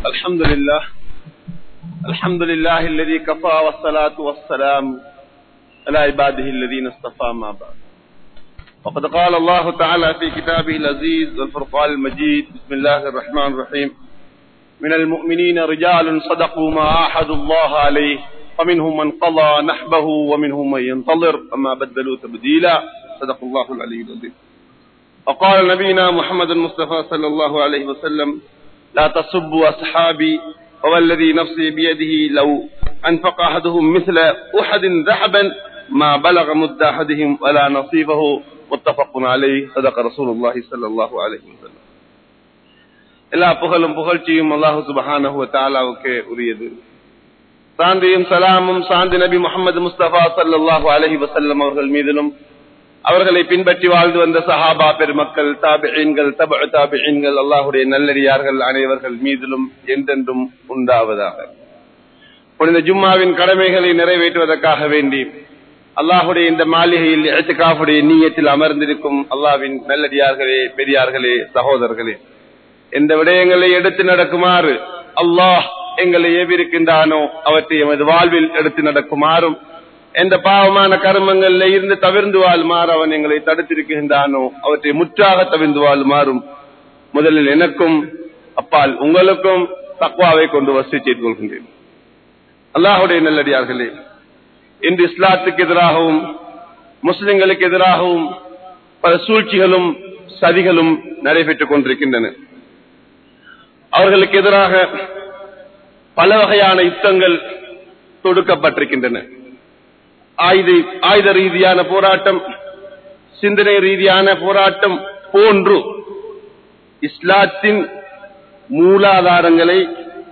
الحمد لله الحمد لله الذي كفى والصلاة والسلام على عباده الذين اصطفى ما بعد وقد قال الله تعالى في كتابه العزيز والفرقان المجيد بسم الله الرحمن الرحيم من المؤمنين رجال صدقوا ما عاهدوا الله عليه فمنهم من قضى نحبه ومنهم من ينتظر وما بدلوا تبديلا صدق الله العلي العظيم وقال نبينا محمد المصطفى صلى الله عليه وسلم لا تصبوا أصحابي والذي نفسي بيده لو أنفق أحدهم مثل أحد ذهبا ما بلغ مد أحدهم ولا نصيبه متفق عليه صدق رسول الله صلى الله عليه وسلم எல்லா புகழும் புகழ்ச்சியும் அல்லாஹு சுபஹானஹு தாலாவுக்கு உரியது சாந்தியும் சலாமும் சாந்தி நபி முகமது முஸ்தபா சல்லாஹூ அலஹி வசல்லம் அவர்கள் மீதிலும் அவர்களை பின்பற்றி வாழ்ந்து வந்த சஹாபா பெருமக்கள் தாபிகள் தப தாபிகள் அல்லாஹுடைய நல்லடியார்கள் அனைவர்கள் மீதிலும் என்றென்றும் உண்டாவதாக புனித ஜும்மாவின் கடமைகளை நிறைவேற்றுவதற்காக வேண்டி அல்லாஹுடைய இந்த மாளிகையில் எழுத்துக்காவுடைய நீயத்தில் அமர்ந்திருக்கும் அல்லாவின் நல்லடியார்களே பெரியார்களே சகோதரர்களே எந்த விடயங்களை எடுத்து நடக்குமாறு அல்லாஹ் எங்களை ஏவிருக்கின்றானோ அவற்றை எமது வாழ்வில் எடுத்து நடக்குமாறும் எந்த பாவமான கர்மங்கள்ல இருந்து தவிர்ந்து வாழ்மாறு அவன் எங்களை தடுத்திருக்கின்றானோ அவற்றை முற்றாக தவிர்ந்து வாழ்மாறும் முதலில் எனக்கும் அப்பால் உங்களுக்கும் தக்வாவை கொண்டு வசதி செய்து கொள்கின்றேன் அல்லாஹுடைய நல்லடியார்களே இன்று இஸ்லாத்துக்கு எதிராகவும் முஸ்லிம்களுக்கு எதிராகவும் பல சூழ்ச்சிகளும் சதிகளும் நடைபெற்றுக் கொண்டிருக்கின்றன அவர்களுக்கு எதிராக பல வகையான யுத்தங்கள் தொடுக்கப்பட்டிருக்கின்றன ஆயுத ஆயுத ரீதியான போராட்டம் சிந்தனை ரீதியான போராட்டம் போன்று இஸ்லாத்தின் மூலாதாரங்களை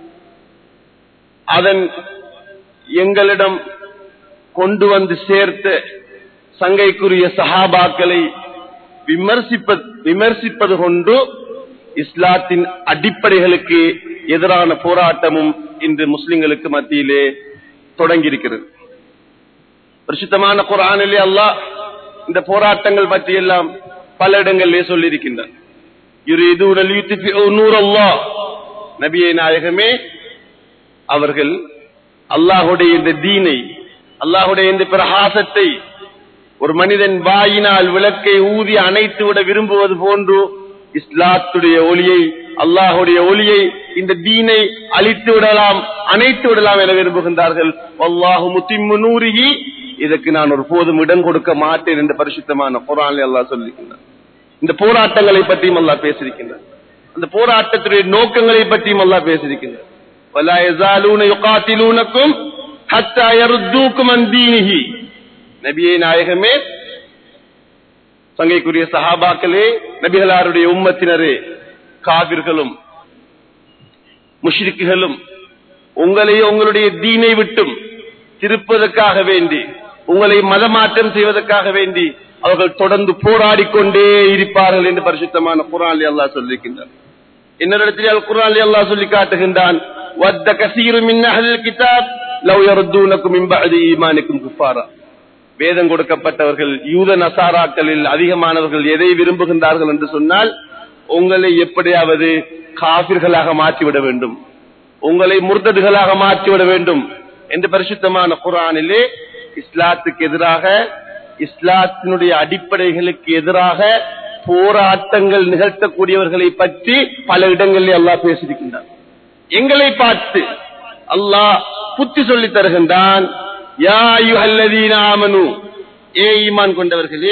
அதன் எங்களிடம் கொண்டு வந்து சேர்த்த சங்கைக்குரிய சஹாபாக்களை விமர்சிப்பது விமர்சிப்பது கொண்டு இஸ்லாத்தின் அடிப்படைகளுக்கு எதிரான போராட்டமும் இன்று முஸ்லிம்களுக்கு மத்தியிலே தொடங்கியிருக்கிறது பிரசித்தமான குரானிலே அல்லாஹ் இந்த போராட்டங்கள் பற்றி எல்லாம் பல இடங்களிலே சொல்லியிருக்கின்றார் நபியை நாயகமே அவர்கள் அல்லாஹுடைய இந்த தீனை அல்லாஹுடைய இந்த பிரகாசத்தை ஒரு மனிதன் வாயினால் விளக்கை ஊதி அணைத்து விட விரும்புவது போன்று இஸ்லாத்துடைய ஒளியை அல்லாஹுடைய ஒளியை இந்த தீனை அழித்து விடலாம் அணைத்து விடலாம் என விரும்புகின்றார்கள் அல்லாஹு முத்திம்மு நூறுகி இதற்கு நான் ஒரு போதும் இடம் கொடுக்க மாட்டேன் என்று பரிசுத்தமான குரான் அல்லாஹ் சொல்லியிருக்கின்றார் இந்த போராட்டங்களை பற்றியும் அல்லாஹ் பேசியிருக்கின்றார் அந்த போராட்டத்துடைய நோக்கங்களை பற்றியும் அல்லாஹ் பேசியிருக்கின்றார் நபியை நாயகமே சங்கைக்குரிய சஹாபாக்களே நபிகளாருடைய உம்மத்தினரே காவிர்களும் முஷ்ரிக்குகளும் உங்களை உங்களுடைய தீனை விட்டும் திருப்பதற்காக வேண்டி உங்களை மதமாற்றம் செய்வதற்காக வேண்டி அவர்கள் தொடர்ந்து போராடி கொண்டே இருப்பார்கள் என்று பரிசுத்தமான குரான் அல்லா சொல்லியிருக்கின்றார் இன்னொரு இடத்தில் அல் குரான் அல்லா சொல்லி காட்டுகின்றான் வத்த கசீரும் கிதாப் லவ் யருத்தூனக்கும் இம்பஅதி ஈமானிக்கும் குஃபாரா வேதம் கொடுக்கப்பட்டவர்கள் யூத நசாராக்களில் அதிகமானவர்கள் எதை விரும்புகின்றார்கள் என்று சொன்னால் உங்களை எப்படியாவது காபிர்களாக மாற்றிவிட வேண்டும் உங்களை முர்ததுகளாக மாற்றிவிட வேண்டும் என்று பரிசுத்தமான குரானிலே இஸ்லாத்துக்கு எதிராக இஸ்லாத்தினுடைய அடிப்படைகளுக்கு எதிராக போராட்டங்கள் நிகழ்த்தக்கூடியவர்களை பற்றி பல இடங்களில் அல்லாஹ் பேசியிருக்கின்றார் எங்களை பார்த்து அல்லாஹ் புத்தி சொல்லி தருகின்றான் ஏ ஈமான் கொண்டவர்களே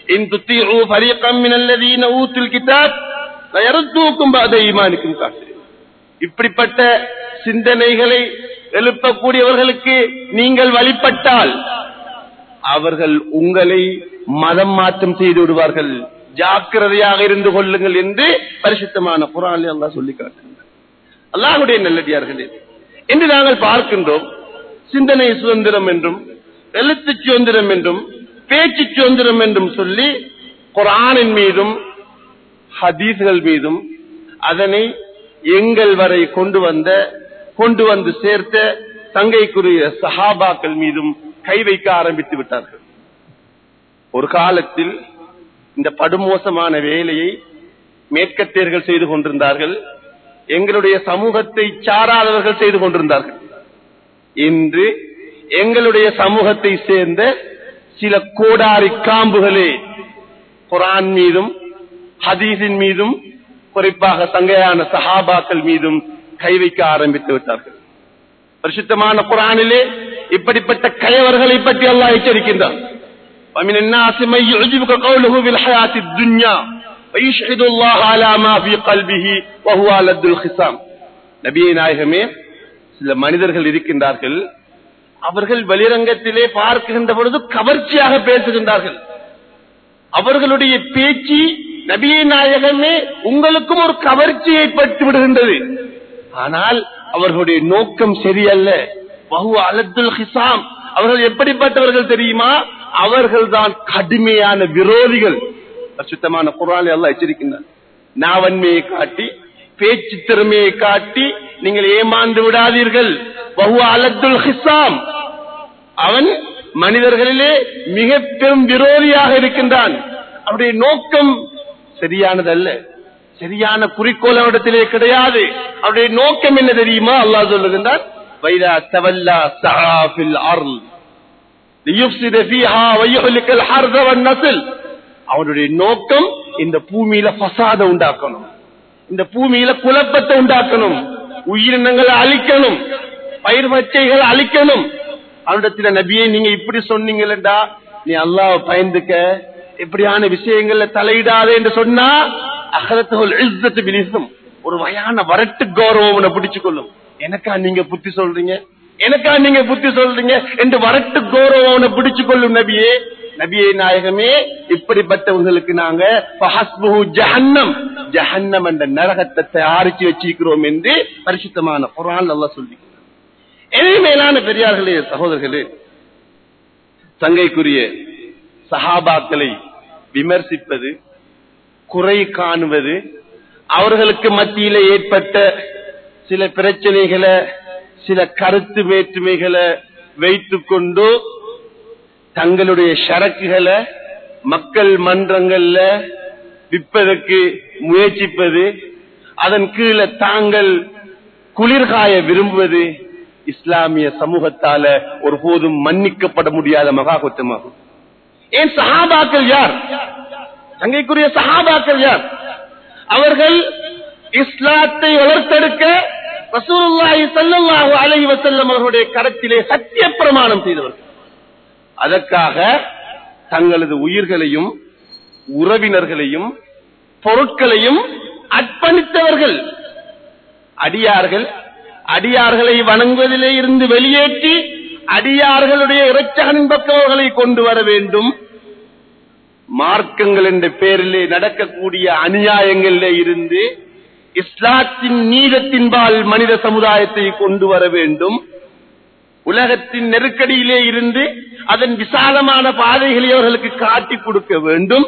இப்படிப்பட்ட சிந்தனைகளை எழுப்பக்கூடியவர்களுக்கு நீங்கள் வழிபட்டால் அவர்கள் உங்களை மதம் மாற்றம் செய்து விடுவார்கள் ஜாக்கிரதையாக இருந்து கொள்ளுங்கள் என்று பரிசுத்தமான குரான் அல்லா சொல்லி காட்டுகின்றார் அல்லாஹுடைய நல்லடியார்களே என்று நாங்கள் பார்க்கின்றோம் சிந்தனை சுதந்திரம் என்றும் எழுத்து சுதந்திரம் என்றும் பேச்சு சுதந்திரம் என்றும் சொல்லி குரானின் மீதும் ஹதீஸ்கள் மீதும் அதனை எங்கள் வரை கொண்டு வந்த கொண்டு வந்து சேர்த்த தங்கைக்குரிய சஹாபாக்கள் மீதும் கை வைக்க ஆரம்பித்து விட்டார்கள் ஒரு காலத்தில் இந்த படுமோசமான வேலையை மேற்கத்தியர்கள் செய்து கொண்டிருந்தார்கள் எங்களுடைய சமூகத்தை சாராதவர்கள் செய்து கொண்டிருந்தார்கள் இன்று எங்களுடைய சமூகத்தை சேர்ந்த சில கோடாரி காம்புகளே குரான் மீதும் ஹதீஸின் மீதும் குறிப்பாக சங்கையான சஹாபாக்கள் மீதும் கை வைக்க ஆரம்பித்து விட்டார்கள் பரிசுத்தமான குரானிலே இப்படிப்பட்ட கயவர்களை பற்றி அல்லாஹ் எச்சரிக்கின்றான் ومن الناس من يعجبك قوله في الحياة الدنيا ويشهد الله على ما في قلبه وهو لد الخصام நபியே நாயகமே சில மனிதர்கள் இருக்கின்றார்கள் அவர்கள் வெளிரங்கத்திலே பார்க்கின்ற பொழுது கவர்ச்சியாக பேசுகின்றார்கள் அவர்களுடைய பேச்சு நபியே நாயகமே உங்களுக்கும் ஒரு கவர்ச்சி ஏற்பட்டு விடுகின்றது ஆனால் அவர்களுடைய நோக்கம் சரியல்ல பஹு அலத்துல் ஹிசாம் அவர்கள் எப்படிப்பட்டவர்கள் தெரியுமா அவர்கள் தான் கடுமையான விரோதிகள் சுத்தமான குரானை எல்லாம் எச்சரிக்கின்றனர் நாவன்மையை காட்டி பேச்சு திறமையை காட்டி நீங்கள் ஏமாந்து விடாதீர்கள் பஹு அலத்துல் ஹிசாம் அவன் மனிதர்களிலே மிக பெரும் விரோதியாக இருக்கின்றான் அவருடைய நோக்கம் சரியானதல்ல சரியான குறிக்கோள் அவரிடத்திலே கிடையாது அவருடைய நோக்கம் என்ன தெரியுமா அல்லாஹ் சொல்லுகின்றான் வைதா தவல்லா சஹாஃபில் அருள் லியுஃப்ஸித ஃபீஹா வயுஹ்லிகல் ஹர்ஸ வன்னஸ்ல் அவருடைய நோக்கம் இந்த பூமியில ஃபசாத உண்டாக்கணும் இந்த பூமியில குழப்பத்தை உண்டாக்கணும் உயிரினங்களை அழிக்கணும் பயிர் பச்சைகளை அழிக்கணும் அவரிடத்துல நபியை நீங்க இப்படி சொன்னீங்களா நீ அல்லாஹ் பயந்துக்க இப்படியான விஷயங்கள்ல தலையிடாதே என்று சொன்னா அகலத்தோல் இஸ்ஸத்து பிலிசம் ஒரு வயான வரட்டு கௌரவம் உன்னை பிடிச்சு கொள்ளும் எனக்கா நீங்க புத்தி சொல்றீங்க எனக்கா நீங்க புத்தி சொல்றீங்க என்று வரட்டு கௌரவம் உன்னை பிடிச்சு கொள்ளும் நபியே நபியே நாயகமே இப்படிப்பட்டவங்களுக்கு நாங்க ஃபஹஸ்புஹு ஜஹன்னம் ஜஹன்னம் என்ற நரகத்தை தயாரிச்சு வச்சிருக்கிறோம் என்று பரிசுத்தமான குரான் அல்லாஹ் சொல்லி எனவே மேலான பெரியார்களே சகோதரர்களே சங்கைக்குரிய சஹாபாக்களை விமர்சிப்பது குறை காணுவது அவர்களுக்கு மத்தியில ஏற்பட்ட சில பிரச்சனைகளை சில கருத்து வேற்றுமைகளை வைத்துக் கொண்டு தங்களுடைய சரக்குகளை மக்கள் மன்றங்கள்ல விற்பதற்கு முயற்சிப்பது அதன் கீழே தாங்கள் குளிர்காய விரும்புவது இஸ்லாமிய சமூகத்தால ஒருபோதும் மன்னிக்கப்பட முடியாத மகா குற்றமாகும் ஏன் சஹாபாக்கள் யார் தங்கைக்குரிய சஹாபாக்கள் யார் அவர்கள் இஸ்லாத்தை வளர்த்தெடுக்க ரசூலுல்லாஹி ஸல்லல்லாஹு அலைஹி வஸல்லம் அவர்களுடைய கரத்திலே சத்திய பிரமாணம் செய்தவர்கள் அதற்காக தங்களது உயிர்களையும் உறவினர்களையும் பொருட்களையும் அர்ப்பணித்தவர்கள் அடியார்கள் அடியார்களை வணங்குவதிலே இருந்து வெளியேற்றி அடியார்களுடைய இறைச்சகனின் பக்கவர்களை கொண்டு வர வேண்டும் மார்க்கங்கள் என்ற பெயரிலே நடக்கக்கூடிய அநியாயங்களிலே இருந்து இஸ்லாத்தின் நீதத்தின்பால் மனித சமுதாயத்தை கொண்டு வர வேண்டும் உலகத்தின் நெருக்கடியிலே இருந்து அதன் விசாலமான பாதைகளை அவர்களுக்கு காட்டிக் கொடுக்க வேண்டும்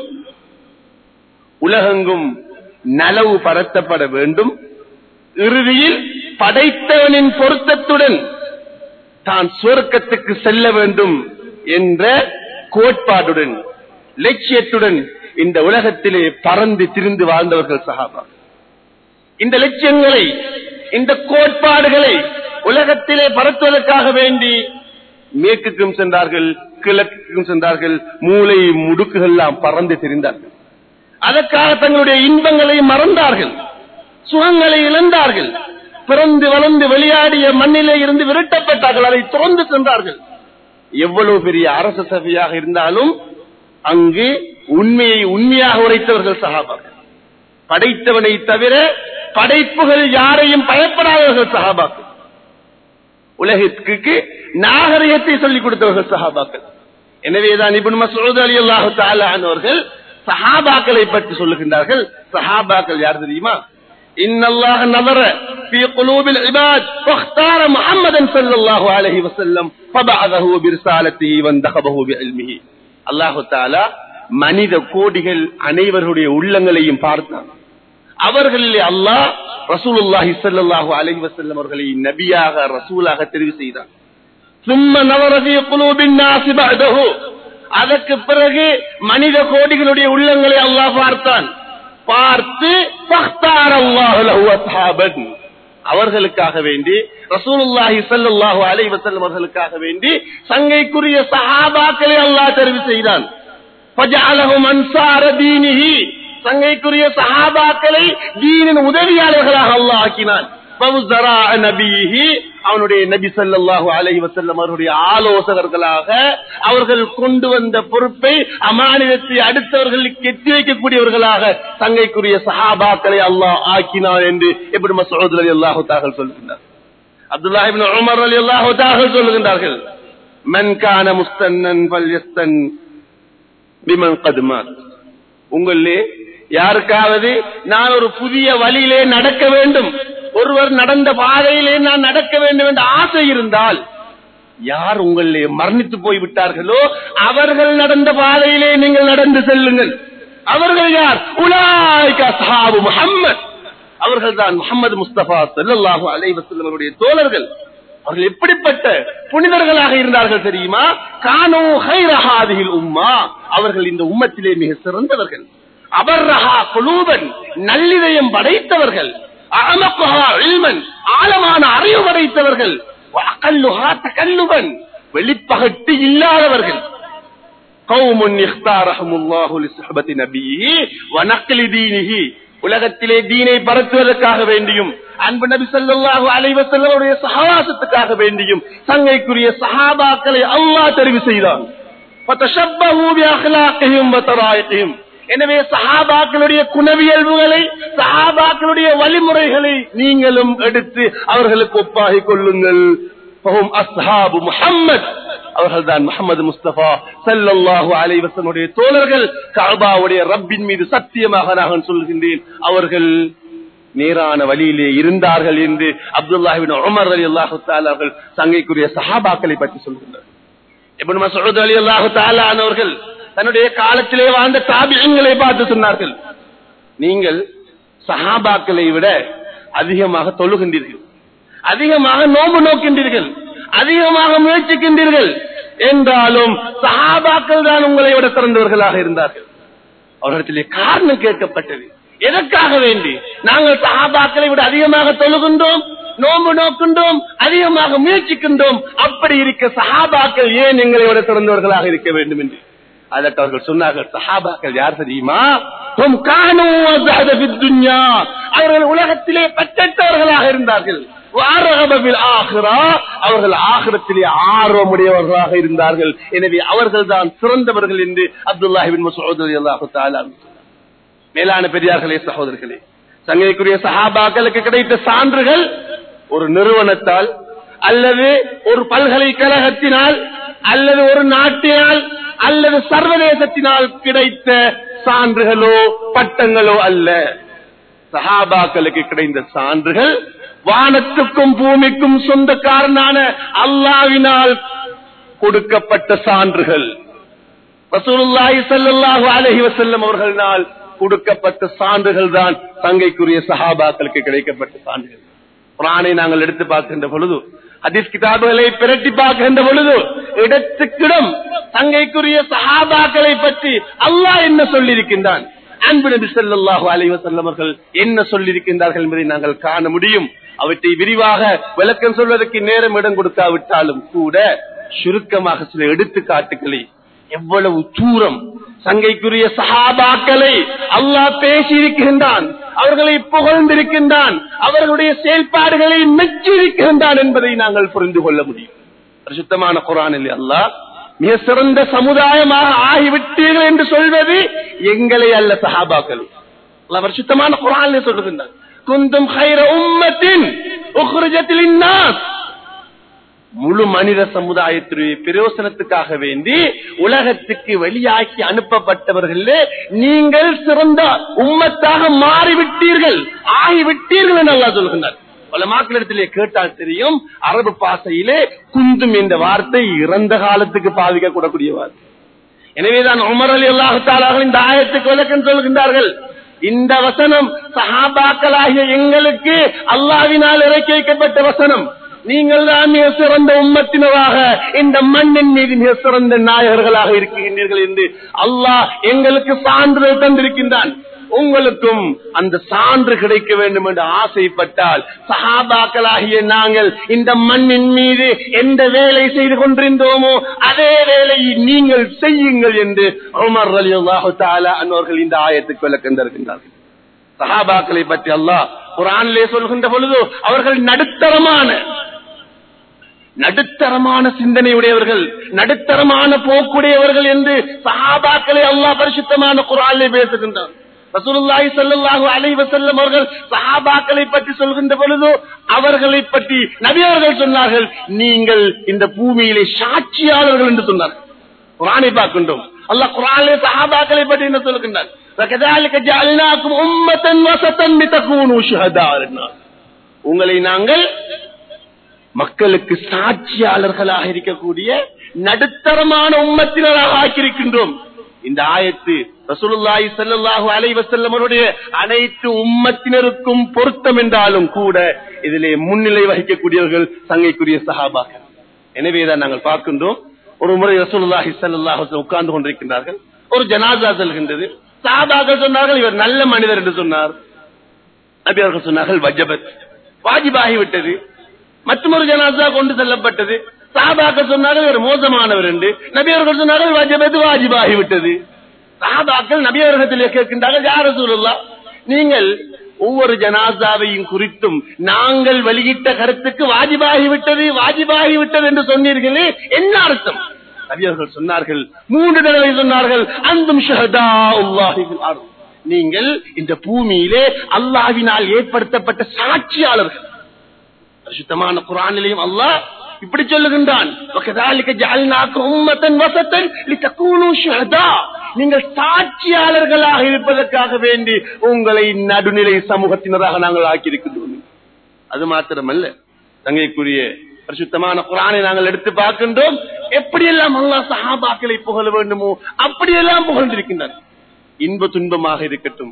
உலகெங்கும் நலவு பரத்தப்பட வேண்டும் இறுதியில் படைத்தவனின் பொருத்தத்துடன் தான் சுவர்க்கத்துக்கு செல்ல வேண்டும் என்ற கோட்பாடுடன் லட்சியத்துடன் இந்த உலகத்திலே பறந்து திரிந்து வாழ்ந்தவர்கள் சகாபா இந்த லட்சியங்களை இந்த கோட்பாடுகளை உலகத்திலே பரத்துவதற்காக வேண்டி மேற்குக்கும் சென்றார்கள் கிழக்குக்கும் சென்றார்கள் மூளை முடுக்குகள் எல்லாம் பறந்து திரிந்தார்கள் அதற்காக தங்களுடைய இன்பங்களை மறந்தார்கள் சுகங்களை இழந்தார்கள் பிறந்து வளர்ந்து விளையாடிய மண்ணிலே இருந்து விரட்டப்பட்டார்கள் அதை துறந்து சென்றார்கள் எவ்வளவு பெரிய அரச சபையாக இருந்தாலும் அங்கு உண்மையை உண்மையாக உரைத்தவர்கள் சகாபாக்கள் படைத்தவனை தவிர படைப்புகள் யாரையும் பயப்படாதவர்கள் சகாபாக்கள் உலகத்திற்கு நாகரிகத்தை சொல்லிக் கொடுத்தவர்கள் சஹாபாக்கள் எனவேதான் இபுன் மசூத் அலி அல்லாஹு தாலானவர்கள் சஹாபாக்களை பற்றி சொல்லுகின்றார்கள் சஹாபாக்கள் யார் தெரியுமா إن الله نظر في قلوب العباد واختار محمدا صلى الله عليه وسلم فبعثه برسالته وانتخبه بعلمه الله تعالى மனித கோடிகள் அனைவருடைய உள்ளங்களையும் பார்த்தான் அவர்களிலே அல்லாஹ் ரசூலுல்லாஹி ஸல்லல்லாஹு அலைஹி வஸல்லம் அவர்களை நபியாக ரசூலாக தெரிவு செய்தார் ثم نظر في قلوب الناس بعده அதற்கு பிறகு மனித கோடிகளுடைய உள்ளங்களை அல்லாஹ் பார்த்தான் பார்த்து فَاخْتَارَ اللَّهُ لَهُ أَصْحَابًا. அவர்களுக்காக வேண்டி ரசூலுல்லாஹி ஸல்லல்லாஹு அலைஹி வஸல்லம் அவர்களுக்காக வேண்டி சங்கைக்குரிய சஹாபாக்களை அல்லாஹ் தெரிவு செய்தான் فَجَعَلَهُمْ أَنصَارَ دِينِهِ. சங்கைக்குரிய சஹாபாக்களை தீனின் உதவியாளர்களாக அல்லாஹ் ஆக்கினான் வவுசரா நபியிஹி, அவனுடைய நபி ஸல்லல்லாஹு அலைஹி வஸல்லம் அவருடைய ஆலோசகர்களாக அவர்கள் கொண்டு வந்த பொறுப்பை அமானிதத்தை அடுத்தவர்களுக்கு எத்தி வைக்கக்கூடியவர்களாக தங்கைக்குரிய சஹாபாக்களை அல்லாஹ் ஆக்கினான் என்று எப்படி மசூத் அலி அல்லாஹு தாகல் சொல்கின்றார் அப்துல்லா இப்னு உமர் அலி அல்லாஹு தாகல் சொல்லுகின்றார்கள் மன் கான முஸ்தன்னன் பல்யஸ்தன் பிமன் கதுமார் உங்களே யாருக்காவது நான் ஒரு புதிய வழியிலே நடக்க வேண்டும் ஒருவர் நடந்த பாதையிலே நான் நடக்க வேண்டும் என்ற ஆசை இருந்தால் யார் உங்களிலே மரணித்து போய் விட்டார்களோ அவர்கள் நடந்த பாதையிலே நீங்கள் நடந்து செல்லுங்கள் அவர்கள் யார் உலாய்க அஸ்ஹாபு முஹம்மத் அவர்கள் தான் முகமது முஸ்தபா ஸல்லல்லாஹு அலைஹி வஸல்லம் அவருடைய தோழர்கள் அவர்கள் எப்படிப்பட்ட புனிதர்களாக இருந்தார்கள் தெரியுமா கானோ ஹைரஹாதில் உம்மா அவர்கள் இந்த உம்மத்திலே மிக சிறந்தவர்கள் அபர்ரஹா குலூபன் நல்லிதயம் படைத்தவர்கள் அமக்குஹா இல்மன் ஆழமான அறிவு படைத்தவர்கள் அகல்லுஹா தகல்லுபன் வெளிப்பகட்டு இல்லாதவர்கள் قوم اختارهم الله لصحبة نبيه ونقل دينه உலகத்திலே தீனை பரத்துவதற்காக வேண்டியும் அன்பு நபி ஸல்லல்லாஹு அலைஹி வஸல்லம் அவருடைய சஹவாசத்துக்காக வேண்டியும் சங்கைக்குரிய சஹாபாக்களை அல்லாஹ் தெரிவு செய்தான் فَتَشَبَّهُوا بِأَخْلَاقِهِمْ وَطَرَائِقِهِمْ எனவே சஹாபாக்களுடைய குணவியல்புகளை சஹாபாக்களுடைய வழிமுறைகளை நீங்களும் எடுத்து அவர்களுக்கு ஒப்பாகிக் கொள்ளுங்கள் ஃபஹும் அஸ்ஹாபு முஹம்மத் அவர்கள்தான் முகமது முஸ்தபா ஸல்லல்லாஹு அலைஹி வஸல்லுடைய தோழர்கள் கஅபாவுடைய ரப்பின் மீது சத்தியமாக நான் சொல்கின்றேன் அவர்கள் நேரான வழியிலே இருந்தார்கள் என்று அப்துல்லாஹிபின் உமர் ரலியல்லாஹு தஆலா அவர்கள் சங்கைக்குரிய சஹாபாக்களை பற்றி சொல்கின்றனர் இப்னு மஸ்ஊத் ரலியல்லாஹு தஆலா அவர்கள் தன்னுடைய காலத்திலே வாழ்ந்த தாபியங்களை பார்த்து சொன்னார்கள் நீங்கள் சஹாபாக்களை விட அதிகமாக தொழுகின்றீர்கள் அதிகமாக நோம்பு நோக்கின்றீர்கள் அதிகமாக முயற்சிக்கின்றீர்கள் என்றாலும் சஹாபாக்கள் தான் உங்களை விட சிறந்தவர்களாக இருந்தார்கள் அவர்களிடத்திலே காரணம் கேட்கப்பட்டது எதற்காக வேண்டி நாங்கள் சஹாபாக்களை விட அதிகமாக தொழுகின்றோம் நோம்பு நோக்கின்றோம் அதிகமாக முயற்சிக்கின்றோம் அப்படி இருக்க சஹாபாக்கள் ஏன் எங்களை விட சிறந்தவர்களாக இருக்க வேண்டும் என்று அதற்கு அவர்கள் சொன்னார்கள் சஹாபாக்கள் யார் தெரியுமா ஹும் கானூ அஸ்ஹத ஃபித் துன்யா. அவர்கள் உலகத்திலே பற்றற்றவர்களாக இருந்தார்கள் வாரகபில் ஆகிறா அவர்கள் ஆகிரத்திலே ஆர்வமுடையவர்களாக இருந்தார்கள் எனவே அவர்கள் தான் சிறந்தவர்கள் என்று அப்துல்லாஹிபின் மசூத் ரலியல்லாஹு தஆலா மேலான பெரியார்களே சகோதரர்களே சங்கைக்குரிய சஹாபாக்களுக்கு கிடைத்த சான்றுகள் ஒரு நிறுவனத்தால் அல்லது ஒரு பல்கலைக்கழகத்தினால் அல்லது ஒரு நாட்டினால் அல்லது சர்வதேசத்தினால் கிடைத்த சான்றுகளோ பட்டங்களோ அல்ல சஹாபாக்களுக்கு கிடைத்த சான்றுகள் வானத்துக்கும் பூமிக்கும் சொந்தக்காரனான அல்லாவினால் கொடுக்கப்பட்ட சான்றுகள் ரசூலுல்லாஹி ஸல்லல்லாஹு அலைஹி வஸல்லம் அவர்களால் கொடுக்கப்பட்ட சான்றுகள் தான் தங்கைக்குரிய சஹாபாக்களுக்கு கிடைக்கப்பட்ட சான்றுகள் குரானை நாங்கள் எடுத்து பார்க்கின்ற பொழுது ஹதீஸ் கிதாபுகளை பிரட்டி பார்க்கின்ற பொழுது இடத்துக்கிடம் தங்கைக்குரிய சஹாபாக்களை பற்றி அல்லாஹ் என்ன சொல்லியிருக்கின்றான் அன்பு நபி ஸல்லல்லாஹு அலைஹி வஸல்லம் அவர்கள் என்ன சொல்லியிருக்கின்றார்கள் என்பதை நாங்கள் காண முடியும் அவற்றை விரிவாக விளக்கம் சொல்வதற்கு நேரம் இடம் கொடுக்காவிட்டாலும் கூட சுருக்கமாக சில எடுத்துக்காட்டுகளை எவ்வளவு தூரம் சங்கைக்குரிய சஹாபாக்களை அல்லாஹ் பேசியிருக்கின்றான் அவர்களை புகழ்ந்திருக்கின்றான் அவர்களுடைய செயல்பாடுகளை மெச்சியிருக்கின்றான் என்பதை நாங்கள் புரிந்து கொள்ள முடியும் பரிசுத்தமான குரானில் அல்லாஹ் மிக சிறந்த சமுதாயமாக ஆகிவிட்டீர்கள் என்று சொல்வது எங்களை அல்ல சஹாபாக்கள் அல்லாஹ் பரிசுத்தமான குரானில் சொல்லுகின்றான் குந்தும் ஹைர உம்மத்தின் உக்ருஜத்தில் இன்னாஸ் முழு மனித சமுதாயத்துடைய பிரயோசனத்துக்காக வேண்டி உலகத்துக்கு வெளியாக்கி அனுப்பப்பட்டவர்களே நீங்கள் சிறந்த உம்மத்தாக மாறிவிட்டீர்கள் ஆகிவிட்டீர்கள் என்று அல்லாஹ் சொல்கின்றார் பல மக்களிடத்திலே கேட்டால் தெரியும் அரபு பாசையிலே குந்தும் என்ற வார்த்தை இறந்த காலத்துக்கு பாதிக்க கூடக்கூடிய வார்த்தை எனவேதான் உமர் அலி அல்லாஹாலாக இந்த ஆயத்துக்கு விளக்கம் சொல்கின்றார்கள் இந்த வசனம் சஹாபாக்களாகிய எங்களுக்கு அல்லாவினால் இறக்கி வைக்கப்பட்ட வசனம் நீங்கள் தான் மிக சிறந்த உம்மத்தினராக இந்த மண்ணின் மீது மிக சிறந்த நாயகர்களாக இருக்கின்றீர்கள் என்று அல்லாஹ் எங்களுக்கு சான்றிதழ் தந்திருக்கின்றான் உங்களுக்கும் அந்த சான்று கிடைக்க வேண்டும் என்று ஆசைப்பட்டால் சஹாபாக்களாகிய நாங்கள் இந்த மண்ணின் மீது எந்த வேலை செய்து கொண்டிருந்தோமோ அதே வேலையை நீங்கள் செய்யுங்கள் என்று உமர் அலி அல்லாஹு தாலா அன்னவர்கள் இந்த ஆயத்துக்கு விளக்கம் தருகின்றார்கள் சஹாபாக்களை பற்றி அல்லாஹ் குரானிலே சொல்கின்ற பொழுது அவர்கள் நடுத்தரமான நடுத்தரமான சிந்தனையுடையவர்கள் நடுத்தரமான போக்குடையவர்கள் என்று சஹாபாக்களை அல்லாஹ் பரிசுத்தமான குரானிலே பேசுகின்றார் ரசூலுல்லாஹி ஸல்லல்லாஹு அலைஹி வஸல்லம் அவர்கள் சஹாபாக்களை பற்றி சொல்கின்ற பொழுது அவர்களை பற்றி நபி அவர்கள் சொன்னார்கள் நீங்கள் இந்த பூமியிலே சாட்சியாளர்கள் என்று சொன்னார்கள் குரானை பார்க்கின்றோம் அல்லாஹ் குரானிலே சஹாபாக்களை பற்றி என்ன சொல்கின்றார் وَكَذَلِكَ جَعَلْنَاكُمْ أُمَّةً وَسَطًا لِتَكُونُوا شُهَدَاءَ عَلَى النَّاسِ உங்களை நாங்கள் மக்களுக்கு சாட்சியாளர்களாக இருக்கக்கூடிய நடுத்தரமான உம்மத்தினராக ஆக்கியிருக்கின்றோம் இந்த ஆயத்து ரசூலுல்லாஹி ஸல்லல்லாஹு அலைஹி வஸல்லம் அவருடைய அனைத்து உம்மத்தினருக்கும் பொருத்தம் என்றாலும் கூட இதிலே முன்னிலை வகிக்கக்கூடியவர்கள் சங்கைக்குரிய சஹாபாக்கள் எனவேதான் நாங்கள் பார்க்கின்றோம் ஒரு முறை ரசூலுல்லாஹி ஸல்லல்லாஹு அலைஹி வஸல்லம் உட்கார்ந்து கொண்டிருக்கின்றார்கள் ஒரு ஜனாசா செல்கின்றது சஹாபாக்கள் சொன்னார்கள் இவர் நல்ல மனிதர் என்று சொன்னார் நபி அவர்கள் சொன்னார்கள் வஜபத் வாஜிபாகி விட்டது மற்றொரு ஜனாசா கொண்டு செல்லப்பட்டது சாபாக்கள் சொன்னார்கள் இவர் மோசமானவர் என்று நபி அவர்கள் சொன்னார்கள் வஜபத் வாஜிபாகி விட்டது சாபாக்கள் நபி அவர்களிடத்திலே கேட்கின்றார்கள் யார சூழல்லா நீங்கள் ஒவ்வொரு ஜனாசாவையும் குறித்தும் நாங்கள் வெளியிட்ட கருத்துக்கு வாஜிபாகி விட்டது வாஜிபாகி விட்டது என்று சொன்னீர்களே என்ன அர்த்தம் நபி அவர்கள் சொன்னார்கள் மூன்று தடவை சொன்னார்கள் அந்தும் ஷஹதா நீங்கள் இந்த பூமியிலே அல்லாஹ்வினால் ஏற்படுத்தப்பட்ட சாட்சியாளர்கள் பரிசுத்தமான குரானிலையும் அல்லாஹ் இப்படி சொல்லுகின்றான் وَكَذَلِكَ جَعَلْنَاكُمْ أُمَّةً وَسَطًا لِتَكُونُوا شُهَدَاءَ நீங்கள் சாட்சியாளர்களாக இருப்பதற்காக வேண்டி உங்களை நடுநிலை சமூகத்தினராக நாங்கள் ஆக்கியிருக்கின்றோம் அது மாத்திரமல்ல தங்கைக்குரிய பரிசுத்தமான குரானை நாங்கள் எடுத்து பார்க்கின்றோம் எப்படியெல்லாம் அல்லாஹ் சஹாபாக்களை புகழ வேண்டுமோ அப்படியெல்லாம் புகழ்ந்திருக்கின்றனர் இன்ப துன்பமாக இருக்கட்டும்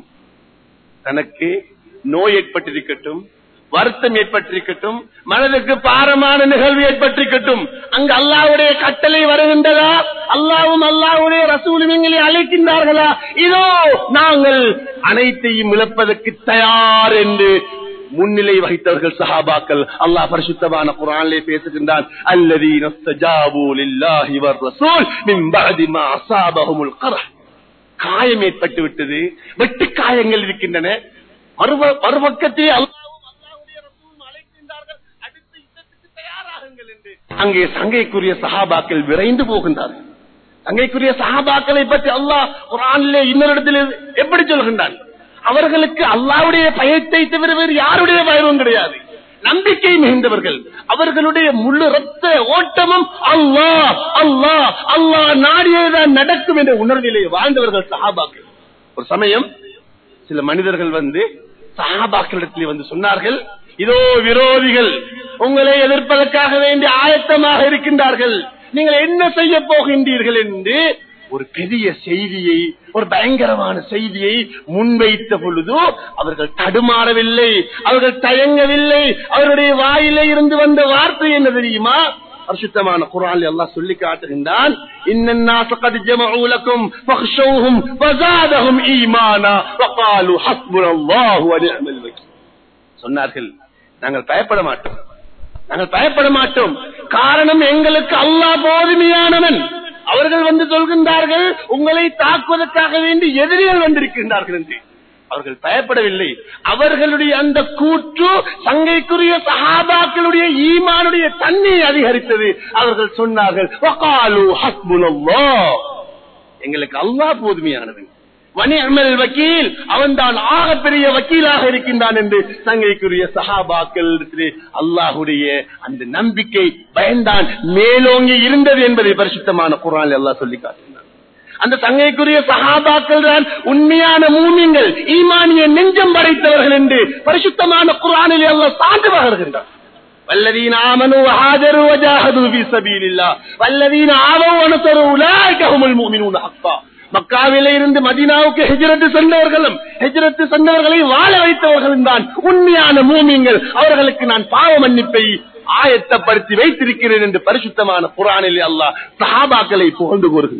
தனக்கு நோய் ஏற்பட்டிருக்கட்டும் வருத்தம் ஏற்பட்டிருக்கட்டும் மனதுக்கு பாரமான நிகழ்வு ஏற்பட்டிருக்கட்டும் அங்கு அல்லாவுடைய கட்டளை வருகின்றதா அல்லாவும் அல்லாவுடைய ரசூலும் எங்களை அழைக்கின்றார்களா இதோ நாங்கள் அனைத்தையும் இழப்பதற்கு தயார் என்று முன்னிலை வகித்தவர்கள் சஹாபாக்கள் அல்லாஹ் பரிசுத்தமான குரானிலே பேசுகின்றான் அல்லதீன ஸ்தஜாபு லில்லாஹி வர் ரசூல் மின் பஅதி மா அஸாபஹுமுல் கரஹ் காயம் ஏற்பட்டு விட்டது வெட்டு காயங்கள் இருக்கின்றன மறுப- மறுபக்கத்திலே அல்லாஹ்வும் அல்லாஹ்வுடைய ரசூலும் அழைக்கின்றார்கள் அடுத்த யுத்தத்துக்கு தயாராகுங்கள் என்று அங்கே சங்கைக்குரிய சஹாபாக்கள் விரைந்து போகின்றார்கள் சங்கைக்குரிய சஹாபாக்களை பற்றி அல்லாஹ் குரானிலே இன்னொரு இடத்தில் எப்படி சொல்கின்றான் அவர்களுக்கு அல்லாஹ்வுடைய பயத்தை தவிர வேறு யாருடைய பயமும் கிடையாது நம்பிக்கை மிகுந்தவர்கள் அவர்களுடைய முழு ரத்த ஓட்டமும் அல்லாஹ் அல்லாஹ் அல்லாஹ் நாடியதுதான் நடக்கும் என்ற உணர்விலே வாழ்ந்தவர்கள் சஹாபாக்கள் ஒரு சமயம் சில மனிதர்கள் வந்து சஹாபாக்களிடத்தில் வந்து சொன்னார்கள் இதோ விரோதிகள் உங்களை எதிர்ப்பதற்காக வேண்டி ஆயத்தமாக இருக்கின்றார்கள் நீங்கள் என்ன செய்ய போகின்றீர்கள் என்று ஒரு பெரிய செய்தியை ஒரு பயங்கரமான செய்தியை முன்வைத்த பொழுது அவர்கள் தடுமாறவில்லை அவர்கள் தயங்கவில்லை அவருடைய வாயிலே இருந்து வந்த வார்த்தை என்ன தெரியுமா பரிசுத்தமான குரான் எல்லாம் சொல்லி காட்டுகின்றான் இன்னன்னாஸ கத் ஜமஉ லக்கும் ஃபக்ஷௌஹும் ஃபஸாதஹும் ஈமானா வகாலு ஹஸ்புனல்லாஹு வ நிஅமல் வக்கீல் சொன்னார்கள் நாங்கள் பயப்பட மாட்டோம் நாங்கள் பயப்பட மாட்டோம் காரணம் எங்களுக்கு அல்லாஹ் போதுமையானவன் அவர்கள் வந்து சொல்கின்றார்கள் உங்களை தாக்குவதற்காக வேண்டி எதிரிகள் வந்திருக்கின்றார்கள் என்று அவர்கள் பயப்படவில்லை அவர்களுடைய அந்த கூற்று சங்கைக்குரிய சஹாபாக்களுடைய ஈமானுடைய தன்மையை அதிகரித்தது அவர்கள் சொன்னார்கள் "வகாலு ஹஸ்புனல்லாஹ்." எங்களுக்கு அல்லாஹ் போதுமையானவன் வனி அமல் வக்கீல் அவன் தான் ஆகப்பெரிய வக்கீலாக இருக்கின்றான் என்று சங்கைக்குரிய சஹாபாக்கள் அல்லாஹுடைய அந்த நம்பிக்கை பயந்தான் மேலோங்கி இருந்தது என்பதை பரிசுத்தமான குரான் எல்லாம் சொல்லி காட்டுகிறான் அந்த சங்கைக்குரிய சஹாபாக்கள் தான் உண்மையான மூமியங்கள் ஈமானிய நெஞ்சம் படைத்தவர்கள் என்று பரிசுத்தமான குரானில் எல்லாம் சான்று பகர்கின்றார் والذين آمنوا وهاجروا وجاهدوا في سبيل الله والذين آووا ونصروا أولئك هم المؤمنون حقا மக்காவிலே இருந்து மதீனாவுக்கு ஹெஜ்ரத்து சென்றவர்களும் ஹெஜ்ரத்து சென்றவர்களை வாழ வைத்தவர்களும் தான் உண்மையான மூமியங்கள் அவர்களுக்கு நான் பாவ மன்னிப்பை ஆயத்தப்படுத்தி வைத்திருக்கிறேன் என்று பரிசுத்தமான குரானிலே அல்லாஹ் சஹாபாக்களை புகழ்ந்து கூறுகின்றார்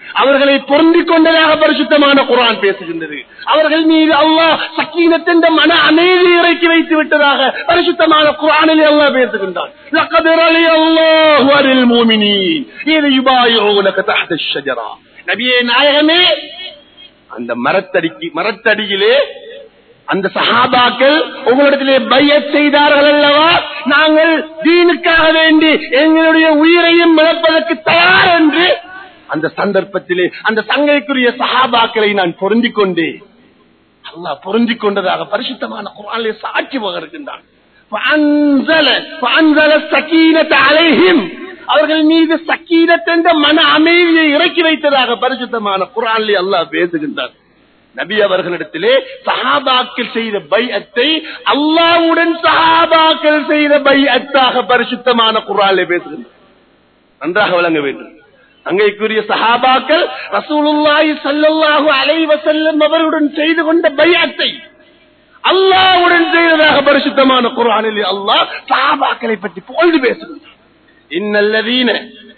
அவர்களை பொருந்திக் கொண்டதாக பரிசுத்தமான குரான் பேசுகின்றது அவர்கள் மீது அல்லாஹ் சக்கீனத்தின் மன அமைதி இறக்கி வைத்து விட்டதாக பரிசுத்தமான குரானில் அல்லாஹ் பேசுகின்றான் லக்கத் ரலியல்லாஹு அனில் முஃமினீன் இது யுபாயிஊனக தஹ்த ஷஜரா நபியே நாயகமே அந்த மரத்தடிக்கு மரத்தடியிலே அந்த சஹாபாக்கள் உங்களிடத்திலே பையத் செய்தார்கள் அல்லவா நாங்கள் தீனுக்காக வேண்டி எங்களுடைய உயிரையும் இழப்பதற்கு தயார் என்று அந்த சந்தர்ப்பத்திலே அந்த சங்கைக்குரிய சஹாபாக்களை நான் பொருந்திக் கொண்டேன் அல்லாஹ் பொருந்திக் கொண்டதாக பரிசுத்தமான குரானிலே சாட்சி பகர்கின்றான் فأنزل فأنزل السكينة عليهم அவர்கள் மீது சக்கீனத் என்ற மன அமைதியை இறக்கி வைத்ததாக பரிசுத்தமான குரானிலே அல்லாஹ் பேசுகின்றார் நபி அவர்களிடத்திலே சஹாபாக்கள் செய்த பைஅத்தை அல்லாவுடன் சஹாபாக்கள் செய்த பைஅத்தாக பரிசுத்தமான குரானிலே பேசுகின்றார் நன்றாக விளங்க வேண்டும் அங்கேக்குரிய சஹாபாக்கள் ரசூலுல்லாஹி ஸல்லல்லாஹு அலைஹி வஸல்லம் அவருடன் செய்து கொண்ட பைஅத்தை அல்லாஹ்வுடன் செய்ததாக பரிசுத்தமான குர்ஆனில் அல்லாஹ் சஹாபாக்களை பற்றி புகழ்ந்து பேசுகிறார் இன்னல்லதீன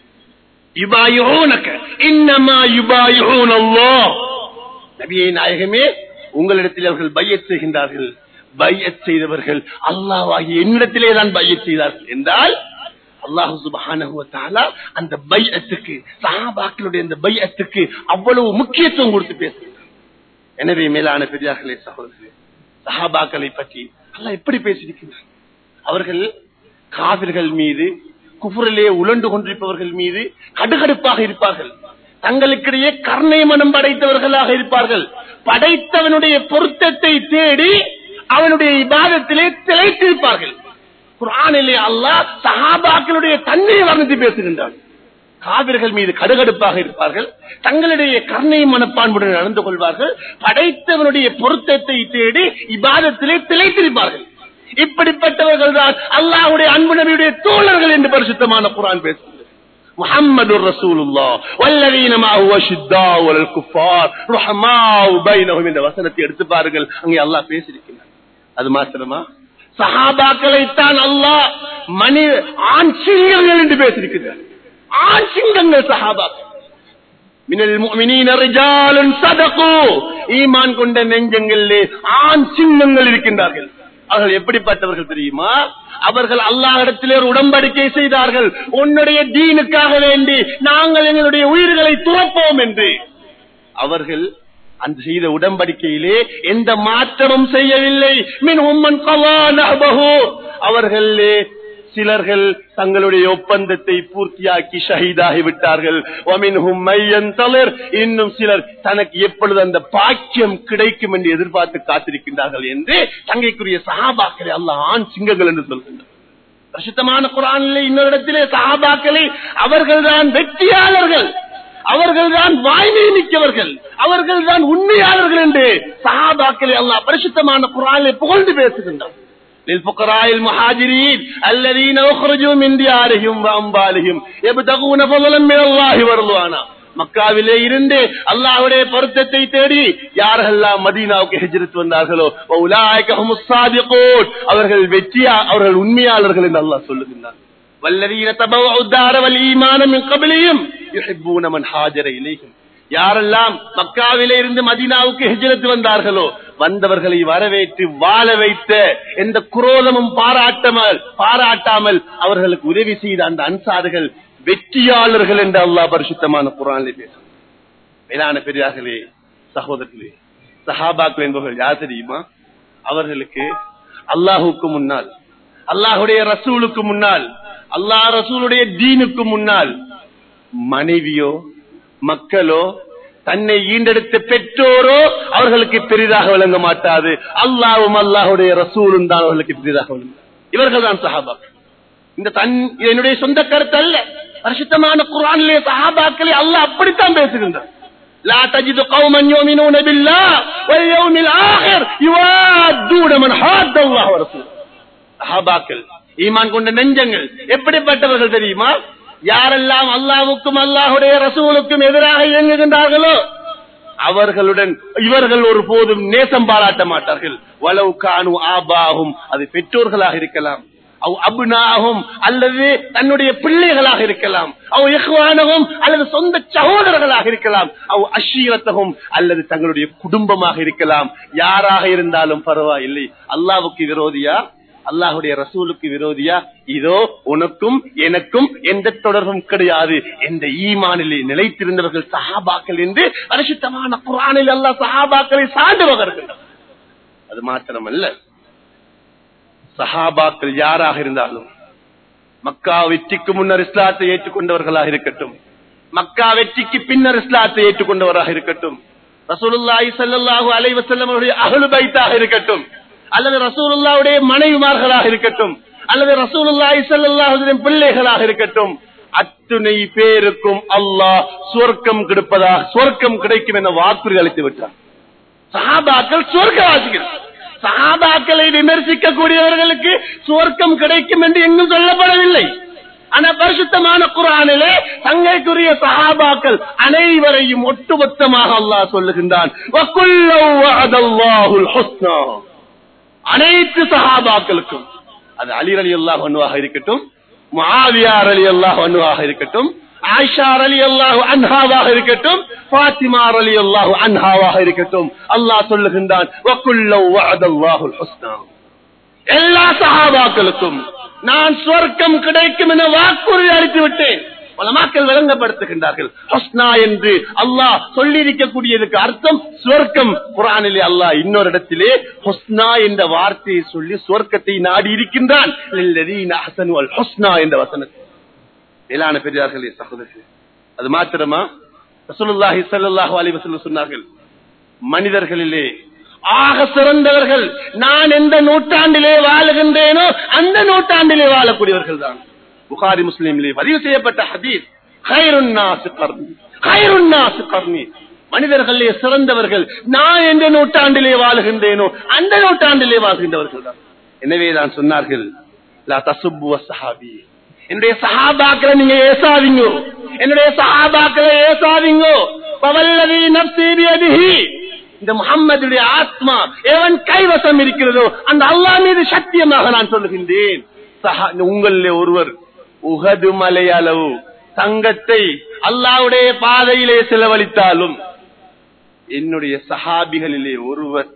யுபாயிஊனக இன்னமா யுபாயிஊன அல்லாஹ் நபியே நாயகமே உங்களிடத்தில் அவர்கள் பையத் செய்கின்றார்கள் பையத் செய்தவர்கள் அல்லாஹ்வாகிய என்னிடத்திலே தான் பையத் செய்தார்கள் என்றால் அல்லாஹு சுபஹானஹு வ தஆலா அந்த பைஅத்துக்கு சஹாபாக்களுடைய அந்த பைஅத்துக்கு அவ்வளவு முக்கியத்துவம் கொடுத்து பேசுகிறார் எனவே மேலான பெரியார்களே சகோதரர்களே சஹாபாக்களை பற்றி அல்லாஹ் எப்படி பேசியிருக்கிறார் அவர்கள் காவிர்கள் மீது குஃபுரிலே உழண்டு கொண்டிருப்பவர்கள் மீது கடுகடுப்பாக இருப்பார்கள் தங்களுக்கிடையே கர்ணை மனம் படைத்தவர்களாக இருப்பார்கள் படைத்தவனுடைய பொருத்தத்தை தேடி அவனுடைய இபாதத்திலே திளைத்திருப்பார்கள் குரானிலே அல்லாஹ் சஹாபாக்களுடைய தன்மையை வர்ணித்து பேசுகின்றான் காவிர்கள் மீது கடுகடுப்பாக இருப்பார்கள் தங்களுடைய கர்ணை மனப்பான்புடன் நடந்து கொள்வார்கள் படைத்தவனுடைய பொருத்தத்தை தேடி இபாதத்திலே திளைத்திருப்பார்கள் இப்படிப்பட்டவர்கள் தான் அல்லாஹுடைய அன்பு நபியுடைய தோழர்கள் என்று பரிசுத்தமான குரான் பேசுகிறது محمد رسول الله والذين معه وشداء ولا الكفار رحماء بينهم இந்த வசனத்தை எடுத்து பாருங்கள் அங்கே அல்லாஹ் பேசியிருக்கிறார் அது மாத்திரமா சஹாபாக்களைத்தான் அல்லாஹ் மணி ஆண் சிங்கங்கள் என்று பேசியிருக்கிறார் ஆண் சிங்கங்கள் சஹாபாக்கள் மினல் முஃமினீன ரிஜாலுன் ஸதகு ஈமான் கொண்ட நெஞ்சங்களிலே ஆண் சிங்கங்கள் இருக்கின்றார்கள் அவர்கள் எப்படிப்பட்டவர்கள் தெரியுமா அவர்கள் அல்லாஹிடத்திலே ஒரு உடன்படிக்கை செய்தார்கள் உன்னுடைய தீனுக்காக வேண்டி நாங்கள் எங்களுடைய உயிர்களை துறப்போம் என்று அவர்கள் அந்த செய்த உடன்படிக்கையிலே எந்த மாற்றமும் செய்யவில்லை மின் உம்மன் அவர்களே சிலர்கள் தங்களுடைய ஒப்பந்தத்தை பூர்த்தியாக்கி ஷஹீதாகி விட்டார்கள் இன்னும் சிலர் தனக்கு எப்பொழுது அந்த பாக்கியம் கிடைக்கும் என்று எதிர்பார்த்து காத்திருக்கின்றார்கள் என்று தங்கைக்குரிய சஹாபாக்களை அல்ல ஆண் சிங்கங்கள் என்று சொல்கின்றனர் பிரசித்தமான குரானிலே இன்னொரு இடத்திலே சஹாபாக்களை அவர்கள்தான் வெற்றியாளர்கள் அவர்கள்தான் வாய்மை மிக்கவர்கள் அவர்கள்தான் உண்மையாளர்கள் என்று சஹாபாக்களை அல்லாஹ் பரிசுத்தமான குரானிலே புகழ்ந்து பேசுகின்றார் للفقراء المهاجرين الذين اخرجوا من ديارهم واموالهم يبتغون فضلا من الله ورضوانا மக்காவிலே இருந்து அல்லாஹ்வுடைய பொருத்தத்தை தேடி யாரெல்லாம் மதீனாவுக்கு ஹிஜ்ரத் வந்தார்களோ அவர்கள் வெற்றியா அவர்கள் உண்மையாளர்கள் என்று அல்லாஹ் சொல்லுகின்றார் والذين تبوأوا الدار والإيمان من قبلهم يحبون من هاجر إليهم யாரெல்லாம் மக்காவிலே இருந்து மதீனாவுக்கு ஹிஜ்ரத் வந்தார்களோ வந்தவர்களை வரவேற்று வாழ வைத்த எந்த குரோதமும் பாராட்டாமல் பாராட்டாமல் அவர்களுக்கு உதவி செய்த அந்த அன்சார்கள் வெற்றியாளர்கள் என்று அல்லாஹ் பரிசுத்தமான குரானிலே பேசும் மேலான பெரியார்களே சகோதரர்களே சஹாபாக்கள் என்பவர்கள் யார் தெரியுமா அவர்களுக்கு அல்லாஹுக்கு முன்னால் அல்லாஹுடைய ரசூலுக்கு முன்னால் அல்லாஹ் ரசூலுடைய தீனுக்கு முன்னால் மனைவியோ மக்களோ தன்னை ஈண்டெடுத்த பெற்றோரோ அவர்களுக்கு பெரிதாக விளங்க மாட்டாது அல்லாவும் அல்லாஹுடைய ரசூலும் தான் அவர்களுக்கு பெரிதாக விளங்கும் இவர்கள் தான் சஹாபாக்கள் இந்த தன் இது என்னுடைய சொந்த கருத்து அல்ல பரிசுத்தமான குரானிலே சஹாபாக்களை அல்லாஹ் அப்படித்தான் பேசுகின்றார் لا تجد قوما يؤمنون بالله واليوم الآخر يوادون من حاد الله ورسوله சஹாபாக்கள் ஈமான் கொண்ட நெஞ்சங்கள் எப்படிப்பட்டவர்கள் தெரியுமா யாரெல்லாம் அல்லாவுக்கும் அல்லாஹுடைய ரசூலுக்கும் எதிராக இயங்குகின்றார்களோ அவர்களுடன் இவர்கள் ஒரு போதும் நேசம் பாராட்ட மாட்டார்கள் வலவு காணு ஆபாகும் அது பெற்றோர்களாக இருக்கலாம் அவ் அபுனாகும் அல்லது தன்னுடைய பிள்ளைகளாக இருக்கலாம் அவ் இஹ்வானகும் அல்லது சொந்த சகோதரர்களாக இருக்கலாம் அவ் அஷீரத்தகும் அல்லது தங்களுடைய குடும்பமாக இருக்கலாம் யாராக இருந்தாலும் பரவாயில்லை அல்லாவுக்கு விரோதியா அல்லாஹுடைய ரசூலுக்கு விரோதியா இதோ உனக்கும் எனக்கும் எந்த தொடர்பும் கிடையாது எந்த ஈமானிலே நிலைத்திருந்தவர்கள் சஹாபாக்கள் என்று பரிசுத்தமான குரானில் அல்லாஹ் சஹாபாக்களை சார்ந்தவர்கள் அது மாத்திரமல்ல சஹாபாக்கள் யாராக இருந்தாலும் மக்கா வெற்றிக்கு முன்னர் இஸ்லாத்தை ஏற்றுக்கொண்டவர்களாக இருக்கட்டும் மக்கா வெற்றிக்கு பின்னர் இஸ்லாத்தை ஏற்றுக்கொண்டவராக இருக்கட்டும் ரசூலுல்லாஹி ஸல்லல்லாஹு அலைஹி வஸல்லம் அவருடைய அஹ்லு பைத்தாக இருக்கட்டும் அல்லது ரசூலுல்லாஹ்வுடைய மனைவிமார்களாக இருக்கட்டும் அல்லது ரசூலுல்லாஹி ஸல்லல்லாஹு அலைஹி வஸல்லம் பிள்ளைகளாக இருக்கட்டும் அத்துணை பேருக்கும் அல்லாஹ் சொர்க்கம் கிடைப்பதாக சொர்க்கம் கிடைக்கும் என வாக்குறுதி அளித்து விட்டார் சஹாபாக்கள் சொர்க்கவாசிகள் சஹாபாக்களை விமர்சிக்க கூடியவர்களுக்கு சுவர்க்கம் கிடைக்கும் என்று எங்கும் சொல்லப்படவில்லை ஆனா பரிசுத்தமான குரானிலே தங்கைக்குரிய சஹாபாக்கள் அனைவரையும் ஒட்டுமொத்தமாக அல்லாஹ் சொல்லுகின்றான் வக்குல்லவ் வஅதல்லாஹுல் ஹுஸ்னா. அனைத்து சஹாபாக்களுக்கும் அது அலி அலி அல்லாஹ் அன்வாக இருக்கட்டும் முஆவியார் அலி அல்லாஹ் அன்வாக இருக்கட்டும் ஆயிஷா அலி அல்லாஹு அன்ஹாவாக இருக்கட்டும் பாத்திமா அலி அல்லாஹு அன்ஹாவாக இருக்கட்டும் அல்லாஹ் சொல்லுகின்றான் வக்குல்லவ் வஅதல்லாஹுல் ஹுஸ்னா. எல்லா சஹாபாக்களுக்கும் நான் சொர்க்கம் கிடைக்கும் என வாக்குறுதி அளித்து விட்டேன் மக்கள் விளங்கப்படுத்துகின்றார்கள் ஹஸ்னா என்று அல்லாஹ் சொல்லி இருக்கக்கூடியதுக்கு அர்த்தம் சொர்க்கம் குரானிலே அல்லாஹ் இன்னொரு இடத்திலே ஹொஸ்னா என்ற வார்த்தையை சொல்லி சொர்க்கத்தை நாடி இருக்கின்றான் லில்லதீன அஹ்ஸனு அல் ஹுஸ்னா என்ற வசனத்தில் மேலான பெரியார்களே சகோதரர்களே அது மாத்திரமா ரசூலுல்லாஹி ஸல்லல்லாஹு அலைஹி வஸல்லம் சொன்னார்கள் மனிதர்களிலே ஆக சிறந்தவர்கள் நான் எந்த நூற்றாண்டிலே வாழுகின்றேனோ அந்த நூற்றாண்டிலே வாழக்கூடியவர்கள் தான் புகாரி முஸ்லீமிலே பதிவு செய்யப்பட்ட ஹதீஸ் "ஹைருன் நாஸு கர்னி, ஹைருன் நாஸு கர்னி." மனிதர்களே சிறந்தவர்கள் நான் எந்த நூற்றாண்டிலே வாழுகின்றேனோ அந்த நூற்றாண்டிலே வாழ்கின்றவர்கள் தான் எனவே தான் சொன்னார்கள் "லா தசுப்பு வஸ்ஸஹாபி." என்னுடைய சஹாபாக்களை நீங்க ஏசாதீங்க என்னுடைய சஹாபாக்களை ஏசாதீங்க பவல்லதி நப்சி பியதிஹி இந்த முகம்மதுடைய ஆத்மா எவன் கைவசம் இருக்கிறதோ அந்த அல்லாஹ் மீது சத்தியமாக நான் சொல்லுகின்றேன் சஹா- உங்களிலே ஒருவர் உகது மலை அளவு தங்கத்தை அல்லாவுடைய பாதையிலே செலவழித்தாலும் என்னுடைய சஹாபிகளிலே ஒருவர்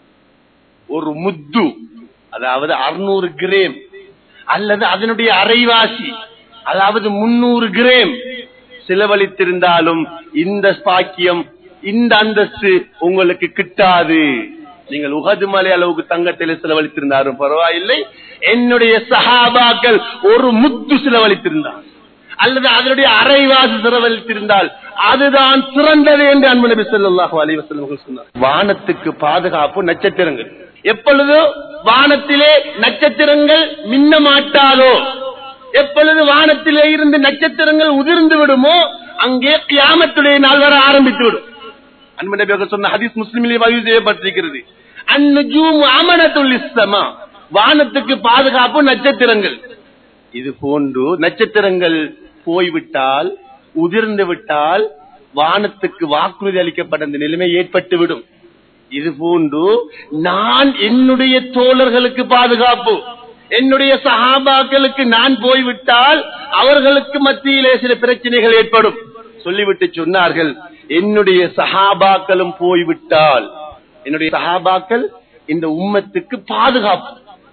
ஒரு முத்து அதாவது அறுநூறு கிரேம் அல்லது அதனுடைய அரைவாசி அதாவது முன்னூறு கிரேம் செலவழித்திருந்தாலும் இந்த பாக்கியம் இந்த அந்தஸ்து உங்களுக்கு கிட்டாது நீங்கள் உகது மலை அளவுக்கு தங்கத்தில் செலவழித்திருந்தாலும் பரவாயில்லை என்னுடைய சஹாபாக்கள் ஒரு முத்து செலவழித்திருந்தார் அல்லது அதனுடைய அரைவாசி செலவழித்திருந்தால் அதுதான் சிறந்தது என்று அன்பு நபி ஸல்லல்லாஹு அலைஹி வஸல்லம் அவர்கள் சொன்னார் வானத்துக்கு பாதுகாப்பு நட்சத்திரங்கள் எப்பொழுது வானத்திலே நட்சத்திரங்கள் மின்ன மாட்டாதோ எப்பொழுது வானத்திலே இருந்து நட்சத்திரங்கள் உதிர்ந்து விடுமோ அங்கே கியாமத்துடைய நாள் வர ஆரம்பித்து விடும் அன்பு நபி அவர்கள் சொன்ன ஹதீஸ் முஸ்லிமிலே பதிவு செய்யப்பட்டிருக்கிறது அந்நுஜூம் அமனத்துல் இஸ்ஸமா வானத்துக்கு பாதுகாப்பு நட்சத்திரங்கள் இது போன்று நட்சத்திரங்கள் போய்விட்டால் உதிர்ந்து விட்டால் வானத்துக்கு வாக்குறுதி அளிக்கப்பட்ட அந்த நிலைமை ஏற்பட்டுவிடும் இது போன்று நான் என்னுடைய தோழர்களுக்கு பாதுகாப்பு என்னுடைய சஹாபாக்களுக்கு நான் போய்விட்டால் அவர்களுக்கு மத்தியிலே சில பிரச்சனைகள் ஏற்படும் சொல்லிவிட்டு சொன்னார்கள் என்னுடைய சஹாபாக்களும் போய்விட்டால் என்னுடைய சஹாபாக்கள் இந்த உம்மத்துக்கு பாதுகாப்பு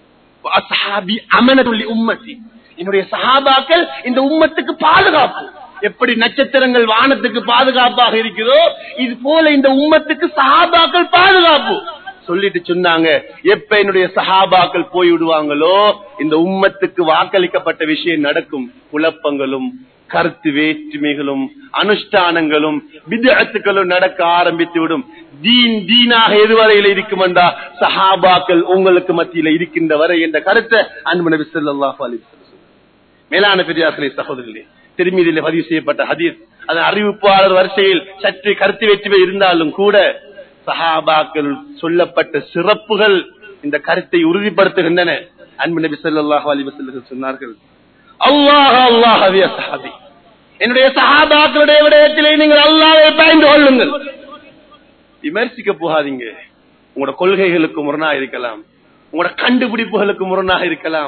அஸ்ஹாபி அமனத்துள்ளி உம்மத்தி என்னுடைய சஹாபாக்கள் இந்த உம்மத்துக்கு பாதுகாப்பு எப்படி நட்சத்திரங்கள் வானத்துக்கு பாதுகாப்பாக இருக்குதோ இது போல இந்த உம்மத்துக்கு சஹாபாக்கள் பாதுகாப்பு சொல்லிட்டு சொன்னாங்க எப்ப என்னுடைய சஹாபாக்கள் போய் விடுவாங்களோ இந்த உம்மத்துக்கு வாக்களிக்கப்பட்ட விஷயம் நடக்கும் குழப்பங்களும் கருத்து வேற்றுமைகளும் அனுஷ்டானங்களும் விதத்துக்களும் நடக்க ஆரம்பித்து விடும் தீன் தீனாக எதுவரையில் இருக்கும் என்றா சஹாபாக்கள் உங்களுக்கு மத்தியில இருக்கின்ற வரை என்ற கருத்தை அன்பு நபி ஸல்லல்லாஹு அலைஹி வஸல்லம் மேலான பெரியார்களே சகோதரர்களே திருமீதியில பதிவு செய்யப்பட்ட ஹதீஸ் அதன் அறிவிப்பாளர் வரிசையில் சற்று கருத்து வேற்றுமை இருந்தாலும் கூட சஹாபாக்கள் சொல்லப்பட்ட சிறப்புகள் இந்த கருத்தை உறுதிப்படுத்துகின்றன அன்பு நபி ஸல்லல்லாஹு அலைஹி வஸல்லம் சொன்னார்கள் அல்லாஹ் அல்லாஹ் அவிய சஹாபி என்னுடைய சஹாபாக்களுடைய விடயத்திலே நீங்கள் அல்லாஹ்வை பயந்து கொள்ளுங்கள் விமர்சிக்க போகாதீங்க உங்களோட கொள்கைகளுக்கு முரணாக இருக்கலாம் உங்களோட கண்டுபிடிப்புகளுக்கு முரணாக இருக்கலாம்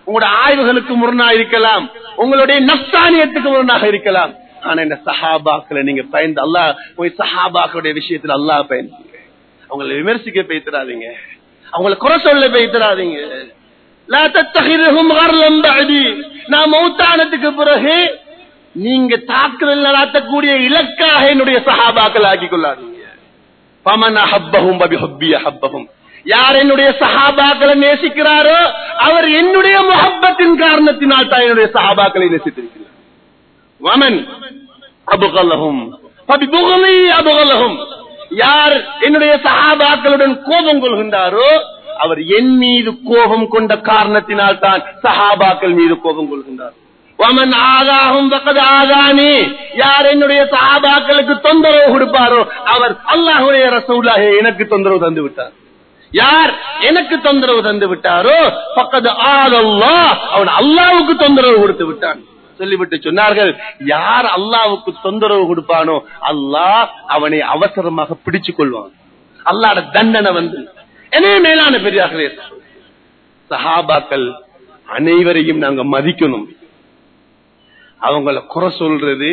உங்களுடைய ஆய்வுகளுக்கு முரணா இருக்கலாம் உங்களுடைய நப்தானியத்துக்கு முரணாக இருக்கலாம் ஆனா இந்த சஹாபாக்களை நீங்க பயந்து அல்லாஹ் உங்க சஹாபாக்களுடைய விஷயத்துல அல்லாஹ் பயந்து அவங்களை விமர்சிக்க பேசிடாதீங்க அவங்களை குறை சொல்ல பேசிடாதீங்க லா தத்தகிதுஹும் கர்லம் பஅதி. நான் மௌத்தானத்துக்கு பிறகு நீங்க தாக்குதல் நடாத்தக்கூடிய இலக்காக என்னுடைய சஹாபாக்கள் ஆக்கிக் கொள்ளாதீங்க பமன் அஹப்பஹும் பபிஹப்பி அஹப்பஹும் யார் என்னுடைய சஹாபாக்களை நேசிக்கிறாரோ அவர் என்னுடைய முஹப்பத்தின் காரணத்தினால் தான் என்னுடைய சஹாபாக்களை நேசித்திருக்கிறார் வமன் அபுகல்லஹும் பபிபுகலி அபுகல்லஹும் யார் என்னுடைய சஹாபாக்களுடன் கோபம் கொள்கின்றாரோ அவர் என் மீது கோபம் கொண்ட காரணத்தினால் தான் சஹாபாக்கள் மீது கோபம் கொள்கின்றார் வமன் ஆகாகும் பக்கது ஆகானே யார் என்னுடைய சஹாபாக்களுக்கு தொந்தரவு கொடுப்பாரோ அவர் அல்லாஹுடைய ரசூலாக எனக்கு தொந்தரவு தந்து விட்டார் யார் எனக்கு தொந்தரவு தந்து விட்டாரோ பக்கத்து ஆதல்லா அவன் அல்லாவுக்கு தொந்தரவு கொடுத்து விட்டான் சொல்லிவிட்டு சொன்னார்கள் யார் அல்லாவுக்கு தொந்தரவு கொடுப்பானோ அல்லாஹ் அவனை அவசரமாக பிடிச்சுக் கொள்வான் அல்லாட தண்டனை வந்து எனவே மேலான பெரியார்களே சஹாபாக்கள் அனைவரையும் நாங்க மதிக்கணும் அவங்கள குறை சொல்றது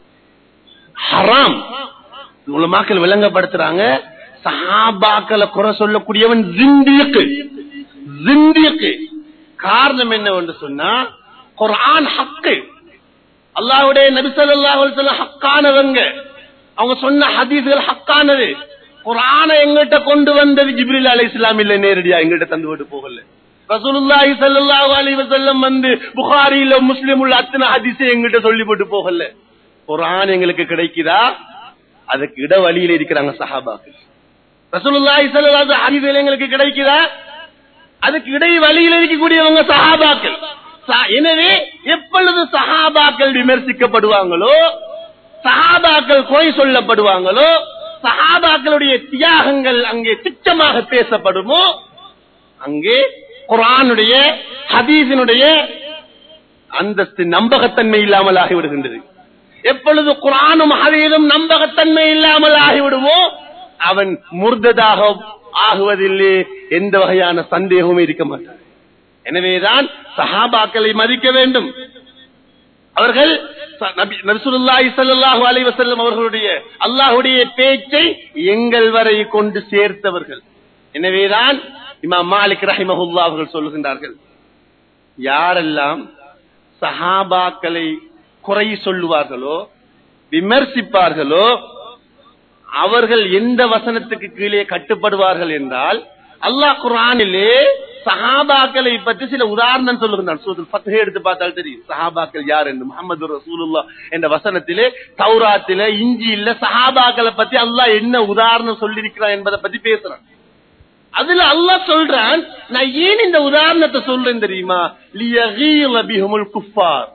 ஹராம் உலமாக்கள் விளங்கப்படுத்துறாங்க சஹாபாக்களை குறை சொல்லக்கூடியவன் ஜிந்தியக்கு ஜிந்தியக்கு காரணம் என்னவென்று சொன்னா குர்ஆன் ஹக்கு அல்லாஹ்வுடைய நபி ஸல்லல்லாஹு அலைஹி வஸல்லம் ஹக்கானவங்க அவங்க சொன்ன ஹதீஸ்கள் ஹக்கானது குர்ஆனை எங்கிட்ட கொண்டு வந்தது ஜிப்ரீல் அலைஹிஸ்ஸலாம் இல்ல நேரடியா எங்கிட்ட தந்து விட்டு போகல ரசூலுல்லாஹி ஸல்லல்லாஹு அலைஹி வஸல்லம் வந்து புகாரில முஸ்லிம் உள்ள அத்தனை ஹதீஸை எங்கிட்ட சொல்லி போட்டு போகல குர்ஆன் எங்களுக்கு கிடைக்குதா அதுக்கு இட வழியில இருக்கிறாங்க சஹாபாக்கள் ரசூலுல்லாஹி ஸல்லல்லாஹு அலைஹி ஹதீஸ்கள் எங்களுக்கு கிடைக்குதா அதுக்கு இடை வழியில் இருக்கக்கூடியவங்க சஹாபாக்கள் ச- எனவே எப்பொழுது சஹாபாக்கள் விமர்சிக்கப்படுவாங்களோ சஹாபாக்கள் குறை சொல்லப்படுவாங்களோ சஹாபாக்களுடைய தியாகங்கள் அங்கே திட்டமாக பேசப்படுமோ அங்கே குரானுடைய ஹதீஸினுடைய அந்தஸ்து நம்பகத்தன்மை இல்லாமல் ஆகிவிடுகின்றது எப்பொழுது குரானும் ஹதீஸும் நம்பகத்தன்மை இல்லாமல் ஆகிவிடுமோ அவன் முர்ததாக ஆகுவதில்லை எந்த வகையான சந்தேகமும் இருக்க மாட்டார் எனவேதான் சஹாபாக்களை மதிக்க வேண்டும் அவர்கள் ச- நபி- நபிசுல்லாஹி ஸல்லல்லாஹு அலைஹி வஸல்லம் அவர்களுடைய அல்லாஹ்வுடைய பேச்சை எங்கள் வரை கொண்டு சேர்த்தவர்கள் எனவேதான் இமாம் மாலிக் ரஹிமஹுல்லா அவர்கள் சொல்லுகின்றார்கள் யாரெல்லாம் சஹாபாக்களை குறை சொல்லுவார்களோ விமர்சிப்பார்களோ அவர்கள் எந்த வசனத்துக்கு கீழே கட்டுப்படுவார்கள் என்றால் அல்லாஹ் குர்ஆனிலே சஹாபாக்களை பற்றி சில உதாரணம் சொல்லுகிறான் சூரத்துல் ஃபத்ஹை எடுத்து பார்த்தால் தெரியும் சஹாபாக்கள் யார் என்று முகமது ரசூலுல்லா என்ற வசனத்திலே தௌராத்திலே இஞ்சியில சஹாபாக்களை பத்தி அல்லாஹ் என்ன உதாரணம் சொல்லியிருக்கிறான் என்பதை பத்தி பேசுறான் அதுல அல்லாஹ் சொல்றான் நான் ஏன் இந்த உதாரணத்தை சொல்றேன் தெரியுமா லியகீல பிஹுமுல் குஃபார்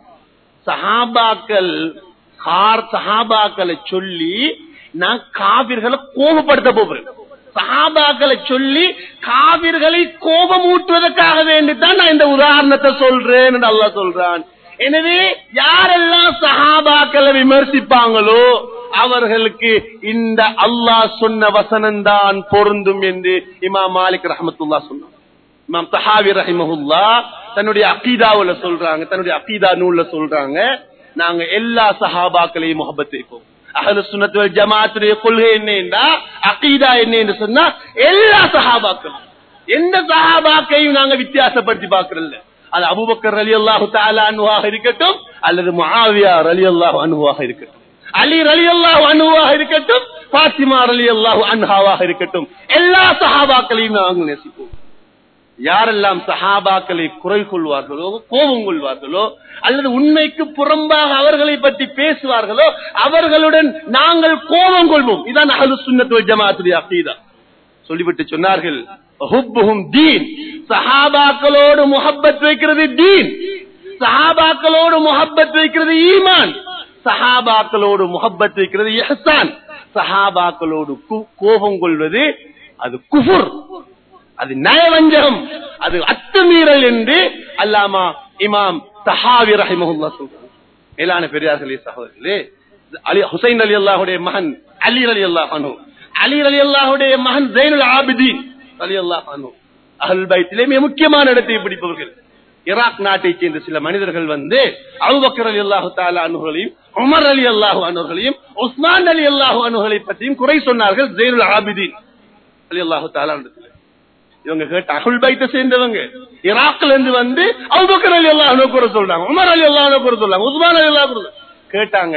சஹாபாக்கள் கார் சஹாபாக்களை சொல்லி நான் காவிர்களை கோபப்படுத்த போகிறேன் சஹாபாக்களை சொல்லி காவிர்களை கோபம் ஊட்டுவதற்காக வேண்டித்தான் நான் இந்த உதாரணத்தை சொல்றேன் என்று அல்லாஹ் சொல்றான் எனவே யாரெல்லாம் சஹாபாக்களை விமர்சிப்பாங்களோ அவர்களுக்கு இந்த அல்லாஹ் சொன்ன வசனம்தான் பொருந்தும் என்று இமாம் மாலிக் ரஹமத்துல்லா சொன்னார் இமாம் தஹாவி ரஹிமஹுல்லா தன்னுடைய அகீதாவுல சொல்றாங்க தன்னுடைய அகீதா நூல்ல சொல்றாங்க நாங்க எல்லா சஹாபாக்களையும் முகப்பத் வைப்போம் அஹ்லு சுன்னத் வல் ஜமாத்துடைய கொள்கை என்னன்னா அகீதா என்ன என்று சொன்னா எல்லா சஹாபாக்களும் எந்த சஹாபாக்கையும் நாங்க வித்தியாசப்படுத்தி பார்க்கறதில்ல அது அபூபக்கர் ரலி அல்லாஹு அனுவாக இருக்கட்டும் அல்லது முஆவியா ரலி அல்லாஹு அனுவாக இருக்கட்டும் அலி ரலி அல்லாஹு அனுவாக இருக்கட்டும் பாத்திமா ரலி அல்லாஹு அன்ஹாவாக இருக்கட்டும் எல்லா சஹாபாக்களையும் நாங்கள் நேசிப்போம் யாரெல்லாம் சஹாபாக்களை குறை கொள்வார்களோ கோபம் கொள்வார்களோ அல்லது உண்மைக்கு புறம்பாக அவர்களை பற்றி பேசுவார்களோ அவர்களுடன் நாங்கள் கோபம் கொள்வோம் இதான் அஹ்லு சுன்னத் வல் ஜமாத்துடைய அகீதா சொல்லிவிட்டு சொன்னார்கள் ஹுப்புஹும் தீன் சஹாபாக்களோடு முஹப்பத் வைக்கிறது தீன் சஹாபாக்களோடு முஹப்பத் வைக்கிறது ஈமான் சஹாபாக்களோடு முஹப்பத் வைக்கிறது இஹ்சான் சஹாபாக்களோடு கு- கோபம் கொள்வது அது குஃபுர் அது நயவஞ்சகம் அது அத்துமீறல் என்று அல்லாமா இமாம் தஹாவி ரஹிமஹுல்லா சொல்றாங்க மேலான பெரியார்களே சகோதரர்களே அலி ஹுசைன் அலி அல்லாஹுடைய மகன் அலி அலி அல்லாஹ் அனு அலி அலி அல்லாஹுடைய மகன் ஜெயினுல் ஆபிதீன் அலி அல்லாஹ் அனு அஹல் பைத்திலே மிக முக்கியமான இடத்தை பிடிப்பவர்கள் ஈராக் நாட்டைச் சேர்ந்த சில மனிதர்கள் வந்து அபுபக்கர் அலி அல்லாஹு தாலா அனுகளையும் உமர் அலி அல்லாஹு அனுகளையும் உஸ்மான் அலி அல்லாஹு அனுகளை பற்றியும் குறை சொன்னார்கள் ஜெயினுல் ஆபிதீன் அலி அல்லாஹு தாலா இவங்க கேட்ட அகுல் பைத்த சேர்ந்தவங்க ஈராக்ல இருந்து வந்து அபுபக்கர் அலி அல்லாஹ் குறை சொல்றாங்க உமர் அலி அல்லாஹ் குறை சொல்றாங்க உஸ்மான் அலி அல்லாஹ் குறை கேட்டாங்க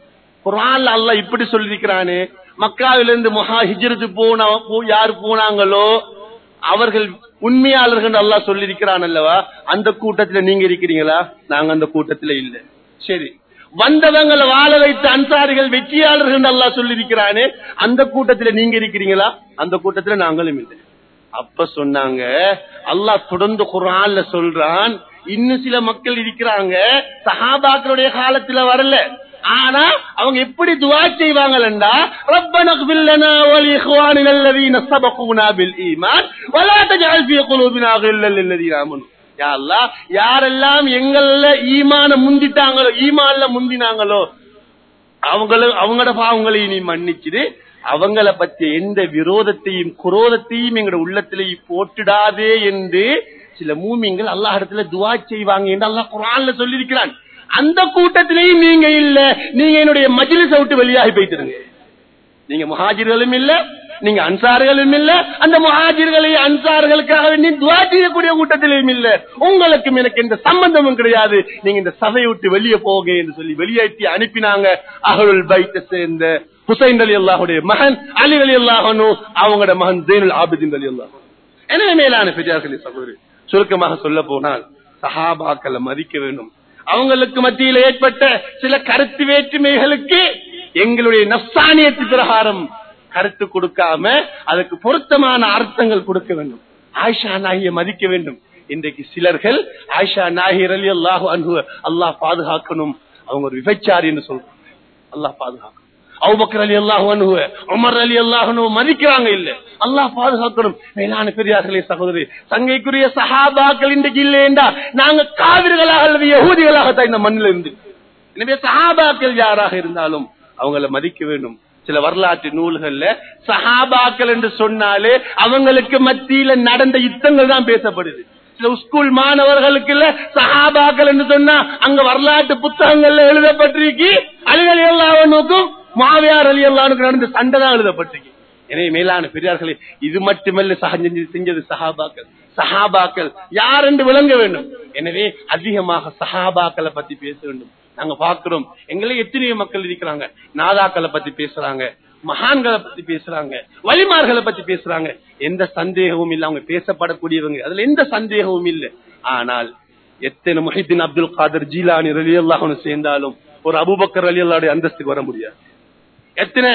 குரான்ல அல்லாஹ் இப்படி சொல்லிருக்கிறானே மக்காவிலிருந்து மகா ஹிஜ்ரத்து போன போ- யார் போனாங்களோ அவர்கள் உண்மையாளர்கள் அல்லாஹ் சொல்லியிருக்கிறான் அல்லவா அந்த கூட்டத்துல நீங்க இருக்கிறீங்களா நாங்க அந்த கூட்டத்துல இல்ல சரி வந்தவங்களை வாழ வைத்த அன்சாரிகள் வெற்றியாளர்கள் அல்லாஹ் சொல்லியிருக்கிறானே அந்த கூட்டத்துல நீங்க இருக்கிறீங்களா அந்த கூட்டத்துல நாங்களும் இல்லை அப்ப சொன்னாங்க அல்லாஹ் தொடர்ந்து குரான்ல சொல்றான் இன்னும் சில மக்கள் இருக்கிறாங்க சஹாபாக்களுடைய காலத்துல வரல ஆனா அவங்க எப்படி துவா செய்வாங்கலண்டா ரப்பன اغفر لنا ولإخواننا الذين سبقونا بالإيمان ولا تجعل في قلوبنا غلا للذين آمنوا யா அல்லாஹ் யாரெல்லாம் எங்கள ஈமான முந்திட்டாங்களோ ஈமான்ல முந்தினாங்களோ அவங்களும் அவங்களோட பாவங்களை நீ மன்னிச்சிடு அவங்கள பத்தி எந்த விரோதத்தையும் குரோதத்தையும் எங்களோட உள்ளத்திலேயே போட்டுடாதே என்று சில மூமிங்கள் அல்லாஹ் இடத்துல துவா செய்வாங்க என்று அல்லாஹ் குரான்ல சொல்லியிருக்கிறான் அந்த கூட்டத்திலேயும் நீங்க இல்ல நீங்க என்னுடைய மஜ்லிஸை விட்டு வெளியாகி போயிட்டுருங்க நீங்க முஹாஜிர்களும் இல்ல நீங்க அன்சார்களும் இல்ல அந்த முஹாஜிர்களை அன்சார்களுக்காக வேண்டி துவா செய்யக்கூடிய கூட்டத்திலையும் இல்ல உங்களுக்கும் எனக்கு எந்த சம்பந்தமும் கிடையாது நீங்க இந்த சபையை விட்டு வெளியே போக என்று சொல்லி வெளியேற்றி அனுப்பினாங்க அகலுல் பைத்தை சேர்ந்த ஹுசைன் அலி அல்லாஹுடைய மகன் அலி அலி அல்லாஹனு அவங்களோட மகன் ஜெயினுல் ஆபிதின் அலி அல்லாஹ் எனவே மேலான பெரியார்களே சகோதரி சுருக்கமாக சொல்ல போனால் சஹாபாக்களை மதிக்க வேண்டும் அவங்களுக்கு மத்தியில் ஏற்பட்ட சில கருத்து வேற்றுமைகளுக்கு எங்களுடைய நப்சானியத்து பிரகாரம் கருத்து கொடுக்காம அதுக்கு பொருத்தமான அர்த்தங்கள் கொடுக்க வேண்டும் ஆயிஷா நாகிய மதிக்க வேண்டும் இன்றைக்கு சிலர்கள் ஆயிஷா நாகிர் அலி அல்லாஹு அன்பு அல்லாஹ் பாதுகாக்கணும் அவங்க ஒரு விபச்சாரி என்று சொல்றாங்க அல்லாஹ் பாதுகாக்கணும் அவுபக்கர் அலி அல்லாஹ் அனுவ உமர் அலி அல்லாஹ் மதிக்கிறாங்க இல்ல அல்லாஹ் பாதுகாக்கணும் மேலான பெரியார்களே சகோதரி சங்கைக்குரிய சஹாபாக்கள் இன்றைக்கு இல்லையேண்டா நாங்க காவிர்களாக அல்லது யகூதிகளாகத்தான் இந்த மண்ணில் இருந்து எனவே சஹாபாக்கள் யாராக இருந்தாலும் அவங்கள மதிக்க வேண்டும் சில வரலாற்று நூல்கள்ல சஹாபாக்கள் என்று சொன்னாலே அவங்களுக்கு மத்தியில நடந்த யுத்தங்கள் தான் பேசப்படுது சில ஸ்கூல் மாணவர்களுக்கு இல்ல சஹாபாக்கள் என்று சொன்னா அங்க வரலாற்று புத்தகங்கள்ல எழுதப்பட்டிருக்கு அலிகள் எல்லாவனுக்கும் மாவியார் அலி எல்லானுக்கு நடந்த சண்டை தான் எழுதப்பட்டிருக்கு எனவே மேலான பெரியார்களே இது மட்டுமல்ல சக செஞ்சது- செஞ்சது சஹாபாக்கள் சஹாபாக்கள் யார் என்று விளங்க வேண்டும் எனவே அதிகமாக சஹாபாக்களை பத்தி பேச வேண்டும் நாங்க பார்க்கிறோம் எங்களை எத்தனையோ மக்கள் இருக்கிறாங்க நாதாக்களை பத்தி பேசுறாங்க மகான்களை பத்தி பேசுறாங்க வலிமார்களை பத்தி பேசுறாங்க எந்த சந்தேகமும் இல்ல அவங்க பேசப்படக்கூடியவங்க அதுல எந்த சந்தேகமும் இல்ல ஆனால் எத்தனை முஹித்தின் அப்துல் காதர் ஜீலானி ரலி அல்லாஹ் சேர்ந்தாலும் ஒரு அபுபக்கர் அலி அல்லாவுடைய அந்தஸ்துக்கு வர முடியாது எத்தனை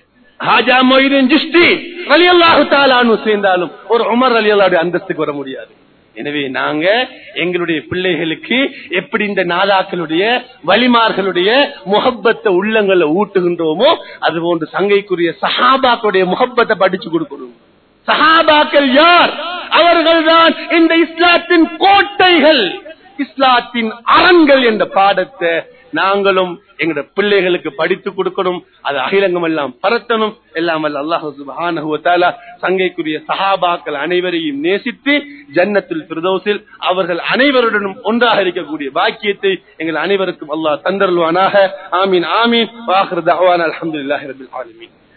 ஹாஜா மொய்தீன் ஜிஷ்டி அலி அல்லாஹு தாலானு சேர்ந்தாலும் ஒரு உமர் அலி அல்லாவுடைய அந்தஸ்துக்கு வர முடியாது எனவே நாங்க எங்களுடைய பிள்ளைகளுக்கு எப்படி இந்த நாதாக்களுடைய வலிமார்களுடைய முகப்பத்தை உள்ளங்களை ஊட்டுகின்றோமோ அது போன்று சங்கைக்குரிய சஹாபாக்களுடைய முகப்பத்தை படிச்சு கொடுக்கணும் சஹாபாக்கள் யார் அவர்கள்தான் இந்த இஸ்லாத்தின் கோட்டைகள் இஸ்லாத்தின் அரண்கள் என்ற பாடத்தை நாங்களும் எங்களோட பிள்ளைகளுக்கு படித்து கொடுக்கணும் அது அகிலங்கம் எல்லாம் பரத்தணும் எல்லாம் அல்ல அல்லாஹு சுப்ஹானஹு வ தஆலா சங்கைக்குரிய சஹாபாக்கள் அனைவரையும் நேசித்து ஜன்னத்துல் ஃபிர்தௌஸில் அவர்கள் அனைவருடனும் ஒன்றாக இருக்கக்கூடிய பாக்கியத்தை எங்கள் அனைவருக்கும் அல்லாஹ் தந்தருள்வானாக ஆமீன் ஆமீன் வாஹிர் தஅவானா அல்ஹம்துலில்லாஹி ரப்பில் ஆலமீன்